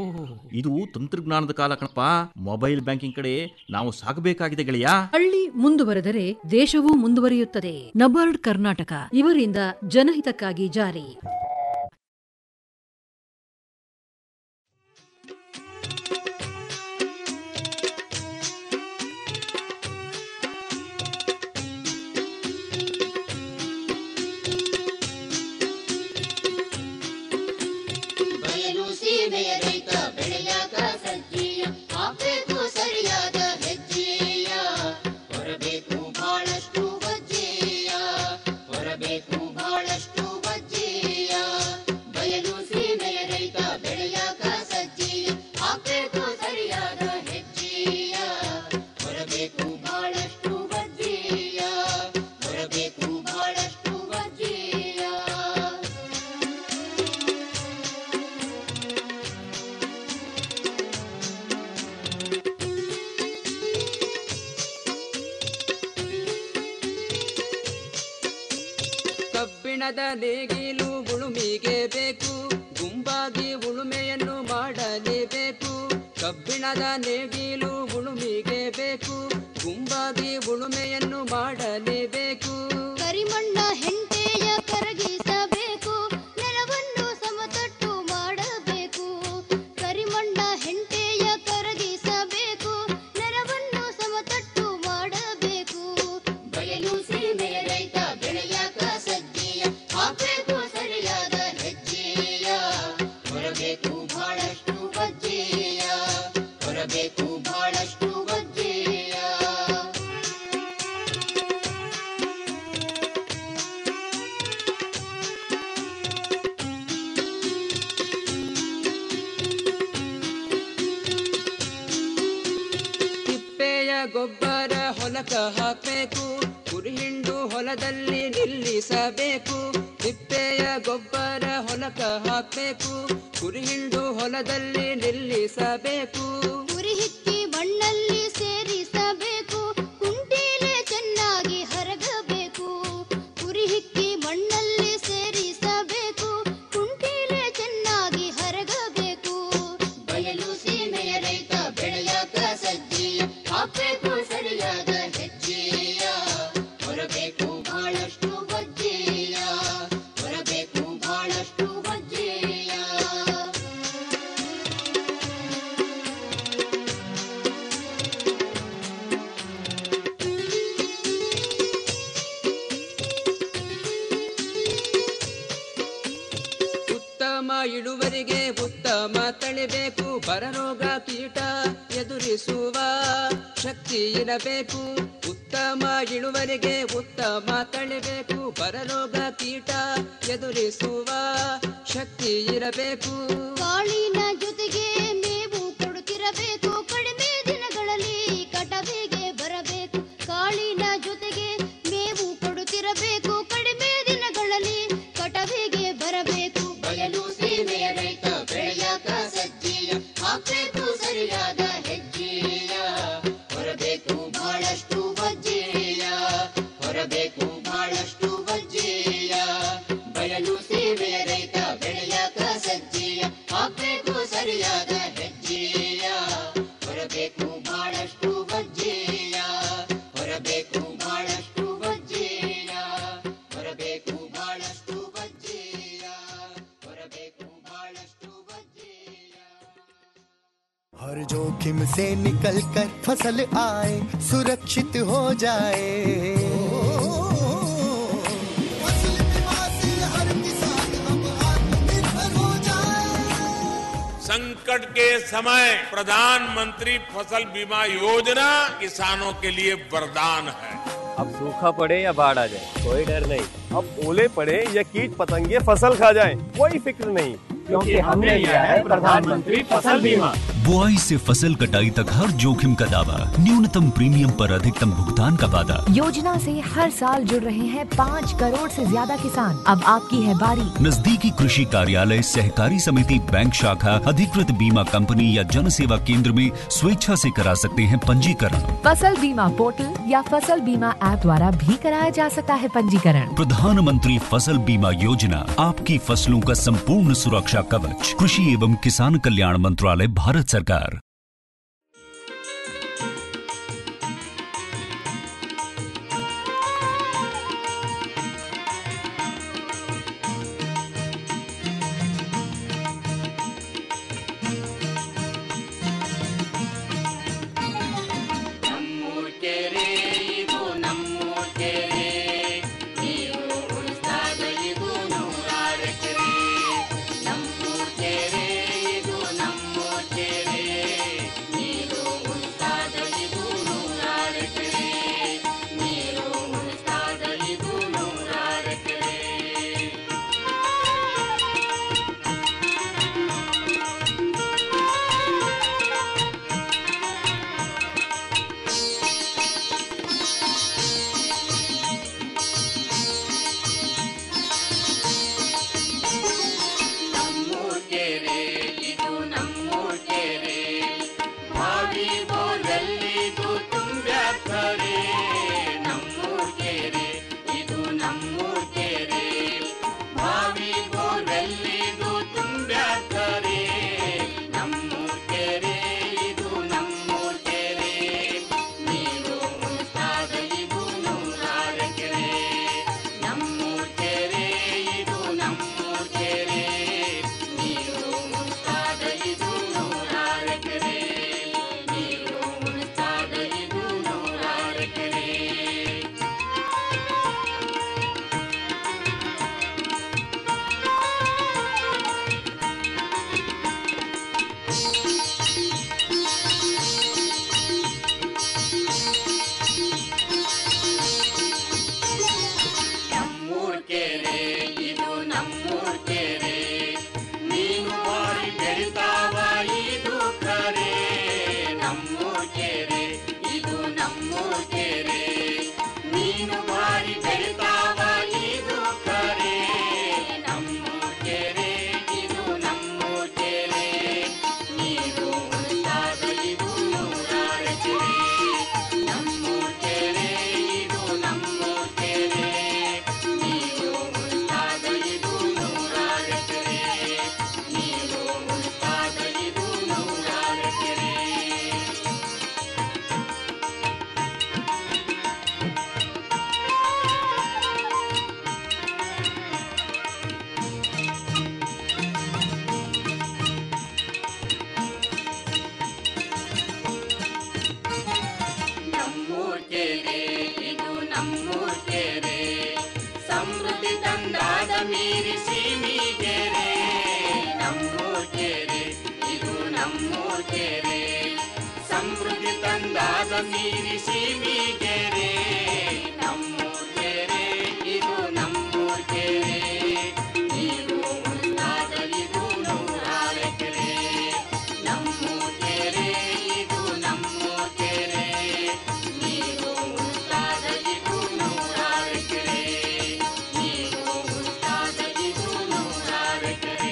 ಇದು ತಂತ್ರಜ್ಞಾನದ ಕಾಲ ಕಣಪ್ಪ ಮೊಬೈಲ್ ಬ್ಯಾಂಕಿಂಗ್ ಕಡೆ ನಾವು ಸಾಗಬೇಕಾಗಿದೆ ಗೆಳೆಯ ಹಳ್ಳಿ ಮುಂದುವರೆದರೆ ದೇಶವೂ ಮುಂದುವರಿಯುತ್ತದೆ ನಬಾರ್ಡ್ ಕರ್ನಾಟಕ ಇವರಿಂದ ಜನಹಿತಕ್ಕಾಗಿ ಜಾರಿ ಬಯಲು ಸೀಮೆಯ ರೈತ ಬೆಳೆಯಾಗ ಸಜ್ಜೀಯ ಹಾಕ್ಬೇಕು ಸರಿಯಾದ ಹೆಜ್ಜೆಯ ಹೊರಬೇಕು ಬಹಳಷ್ಟು ಬಜ್ಜೆಯ ಹೊರಬೇಕು ಬಹಳಷ್ಟು ಬಜ್ಜೆಯ ಕಬ್ಬಿಣದ ನೇಗಿಲು ಉಳುಮಿಗೆ ಬೇಕು ಗುಂಪಾಗಿ ಉಳುಮೆಯನ್ನು ಮಾಡಲೇಬೇಕು ಕಬ್ಬಿಣದ ನೇಗಿಲು ಉಳುಮಿಗೆ ಬೇಕು ಗುಂಪಾಗಿ ಉಳುಮೆಯನ್ನು ಮಾಡಲೇಬೇಕು ಕರಿಮಣ್ಣ ಹೆಂಟೆಯ ಕರಗಿಸಬೇಕು ನೆಲವನ್ನು ಸಮತಟ್ಟು ಮಾಡಬೇಕು ಕರಿಮಣ್ಣ ಹೆಂಟೆಯ ಕರಗಿಸಬೇಕು ನೆಲವನ್ನು ಸಮತಟ್ಟು ಮಾಡಬೇಕು ಬಯಲು ಸೀಮೆಯ ರೈತ ಬೆಳೆಯಾಕ ಸಜ್ಜೀಯ ಹಾಕಬೇಕು ಸರಿಯಾದ ಹೆಜ್ಜೆಯ ಹೊರಬೇಕು ಬಹಳಷ್ಟು ಬಜ್ಜೆಯ ಹೊರಬೇಕು ಬಹಳಷ್ಟು ಬಜ್ಜೆಯ ತಿಪ್ಪೆಯ ಗೊಬ್ಬರ ಹೊಲಕ ಹಾಕಬೇಕು ಕುರಿಹಿಂಡು ಹೊಲದಲ್ಲಿ ನಿಲ್ಲಿಸಬೇಕು ತಿಪ್ಪೆಯ ಗೊಬ್ಬರ ಹೊಲಕ ಹಾಕಬೇಕು ಕುರಿಹಿಂಡು ಹೊಲದಲ್ಲಿ ನಿಲ್ಲಿಸಬೇಕು ಉರಿ ಹಿಕ್ಕಿ ಮಣ್ಣಲ್ಲಿ ಸೇರಿಸಬೇಕು ಕುಂಟೀಲೆ ಚೆನ್ನಾಗಿ ಹರಗಬೇಕು ಉರಿ ಹಿಕ್ಕಿ ಮಣ್ಣಲ್ಲಿ ಸೇರಿಸಬೇಕು ಕುಂಟೀಲೆ ಚೆನ್ನಾಗಿ ಹರಗಬೇಕು ಬಯಲು ಸೀಮೆಯ ರೈತ ಬೆಳೆಯಾಕ ಸಜ್ಜೀಯ ಹಾಕಬೇಕು ಸರಿಯಾದ ಹೆಜ್ಜೆಯ ಹೊರಬೇಕು ಬಹಳಷ್ಟು ಬಜ್ಜೆಯ ಹೊರಬೇಕು ಬಹಳಷ್ಟು ಬಜ್ಜೆಯ ಉತ್ತಮ ಇಳುವರಿಗೆ ಉತ್ತಮ ತಳಿಬೇಕು ಬರರೋಗ ಕೀಟ ಎದುರಿಸುವ ಶಕ್ತಿ ಇರಬೇಕು ಉತ್ತಮ ಇಳುವರಿಗೆ ಉತ್ತಮ ತಳಿಬೇಕು ಬರರೋಗ ಕೀಟ ಎದುರಿಸುವ ಶಕ್ತಿ ಇರಬೇಕು ಕಾಳಿನ ಜೊತೆಗೆ ಮೇವು ಕೊಡುತ್ತಿರಬೇಕು ಕಡಿಮೆ ದಿನಗಳಲ್ಲಿ ಕಟವಿಗೆ ಬರಬೇಕು ಕಾಳಿನ ಜೊತೆಗೆ ಮೇವು ಕೊಡುತ್ತಿರಬೇಕು ಕಡಿಮೆ ದಿನಗಳಲ್ಲಿ ಕಟವಿಗೆ ಬರಬೇಕು ಬಯಲು ಸೀಮೆಯ ರೈತ ಬೆಳೆಯಾಕ ಸಜ್ಜೀಯ ಹಾಕಬೇಕು ಸರಿಯಾದ ಹೆಜ್ಜೆಯ ಹೊರಬೇಕು ಬಹಳಷ್ಟು ಬಜ್ಜೆಯ ಹೊರಬೇಕು ಬಹಳಷ್ಟು ಬಜ್ಜೆಯ ಬಯಲು ಸೀಮೆಯ ರೈತ ಬೆಳೆಯಾಕ ಸಜ್ಜೆಯ ಹಾಕಬೇಕು ಸರಿಯಾದ ಹೆಜ್ಜೆಯ ಹೊರಬೇಕು ಬಹಳಷ್ಟು ಬಜ್ಜೆಯ ಹೊರಬೇಕು ಬಹಳಷ್ಟು ಬಜ್ಜೆಯ ಹೊರಬೇಕು ಬಹಳಷ್ಟು ಬಜ್ಜೆಯ ಹೊರಬೇಕು ಬಹಳಷ್ಟು ಬಜ್ಜೆಯ हर जोखिम से निकल कर फसल आए सुरक्षित हो जाए फसल बीमा से हर किसान अब आत्मनिर्भर हो जाए संकट के समय प्रधानमंत्री फसल बीमा योजना किसानों के लिए वरदान है अब सूखा पड़े या बाढ़ आ जाए कोई डर नहीं अब ओले पड़े या कीट पतंगे फसल खा जाए कोई फिक्र नहीं क्योंकि हमने लिया है प्रधानमंत्री फसल बीमा बुआई से फसल कटाई तक हर जोखिम का दावा न्यूनतम प्रीमियम पर अधिकतम भुगतान का वादा योजना से हर साल जुड़ रहे हैं पाँच करोड़ से ज्यादा किसान अब आपकी है बारी नजदीकी कृषि कार्यालय सहकारी समिति बैंक शाखा अधिकृत बीमा कंपनी या जन सेवा केंद्र में स्वेच्छा से करा सकते हैं पंजीकरण फसल बीमा पोर्टल या फसल बीमा ऐप द्वारा भी कराया जा सकता है पंजीकरण प्रधानमंत्री फसल बीमा योजना आपकी फसलों का संपूर्ण सुरक्षा कवच कृषि एवं किसान कल्याण मंत्रालय भारत सरकार ನಮ್ಮೂರ್ ಕೆರೆ ಇದು ನಮ್ಮೂರ್ ಕೆರೆ ನೀರು ಉಳಿಸ್ದಾಗ ಇದು ನೂರಾರು ಎಕರೆ ನಮ್ಮೂರ್ ಕೆರೆ ಇದು ನಮ್ಮೂರ್ ಕೆರೆ ನೀರಿ ಸೀಮಿಗೆರೆ ನಮ್ಮೂರ್ ಕೆರೆ ಇದು ನಮ್ಮೂರ್ ಕೆರೆ ನೀರು ಉಳಿತಾದ ಇದು ನೂರಾರು ಎಕರೆ ನಮ್ಮೂರ್ ಕೆರೆ ಇದು ನಮ್ಮೂರ್ ಕೆರೆ ನೀರು ಉಳಿತಾದ ಇದು ನೂರಾರು ಎಕರೆ ನೀರು ಉಳಿತಾದ ಇದು ನೂರಾರು ಎಕರೆ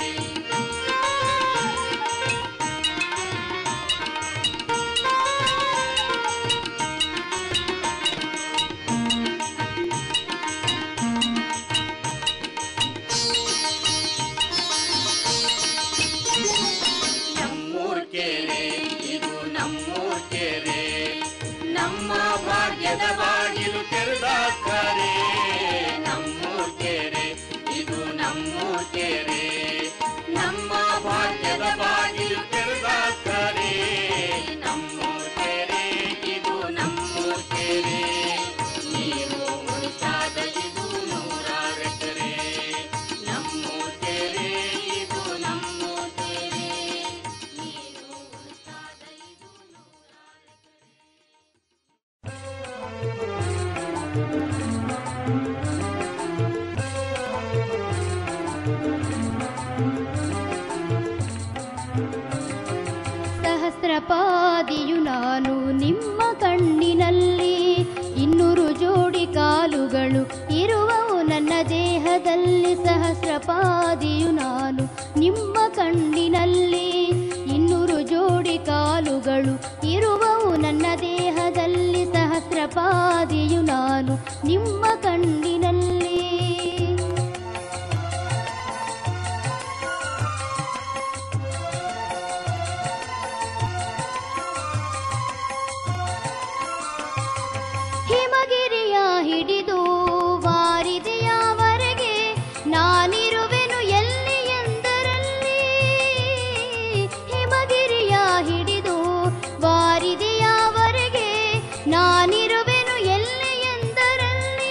ನಮ್ಮೂರ್ ಕೆರೆ ಇದು ನಮ್ಮೂರ್ ಕೆರೆ ನಮ್ಮ ಭಾಗ್ಯದ ಬಾಗಿಲು ತೆರೆದಾಕರೆ ನಮ್ಮೂರ್ ಕೆರೆ ಇದು ನಮ್ಮೂರ್ ಕೆರೆ ನಮ್ಮ ಭಾಗ್ಯದ ಬಾಗಿಲು ತೆರೆದಾಕರೆ ನಮ್ಮೂರ್ ಕೆರೆ ಇದು ನಮ್ಮೂರ್ ಕೆರೆ ನೀರು ಉಳಿತಾದ ಇದು ನೂರಾರು ಎಕರೆ ನಮ್ಮೂರ್ ಕೆರೆ ಇದು ನಮ್ಮೂರ್ ಕೆರೆ ನೀರು ಉಳಿತಾದ ಇದು ಸಹಸ್ರಪಾದಿಯು ನಾನು ನಿಮ್ಮ ಕಣ್ಣಿನಲ್ಲಿ ಇನ್ನೂರು ಜೋಡಿ ಕಾಲುಗಳು ಇರುವವು ನನ್ನ ದೇಹದಲ್ಲಿ ಸಹಸ್ರಪಾದಿಯು ನಾನು ನಿಮ್ಮ ಕಣ್ಣಿನಲ್ಲಿ ಇನ್ನೂರು ಜೋಡಿ ಕಾಲುಗಳು ಇರುವವು ನನ್ನ ದೇಹದಲ್ಲಿ ಸಹಸ್ರಪಾದಿಯು ನಾನು ನಿಮ್ಮ ಕಣ್ಣಿನಲ್ಲಿ ಹಿಮಗಿರಿಯ ಹಿಡಿದು ವಾರಿದೆಯವರೆಗೆ ನಾನಿರುವೆನು ಎಲ್ಲಿ ಎಂದರಲ್ಲಿ ಹಿಮಗಿರಿಯ ಹಿಡಿದು ವಾರಿದೆಯವರೆಗೆ ನಾನಿರುವೆನು ಎಲ್ಲಿ ಎಂದರಲ್ಲಿ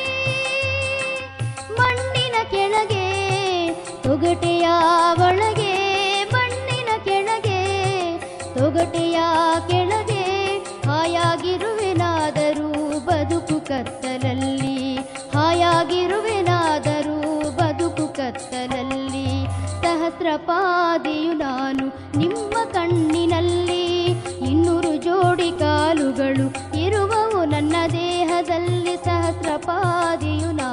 ಮಣ್ಣಿನ ಕೆಳಗೆ ತೊಗಟೆಯ ಒಳಗೆ ಮಣ್ಣಿನ ಕೆಳಗೆ ತೊಗಟೆಯ ಕೆಳಗೆ ಹಾಯಾಗಿರುವೆನಾದರೂ ಬದುಕು ಕತ್ತಲಲ್ಲಿ ಹಾಯಾಗಿರುವೆನಾದರೂ ಬದುಕು ಕತ್ತಲಲ್ಲಿ ಸಹಸ್ರಪಾದಿಯು ನಾನು ನಿಮ್ಮ ಕಣ್ಣಿನಲ್ಲಿ ಇನ್ನೂರು ಜೋಡಿ ಕಾಲುಗಳು ಇರುವವು ನನ್ನ ದೇಹದಲ್ಲಿ ಸಹಸ್ರಪಾದಿಯು ನಾನು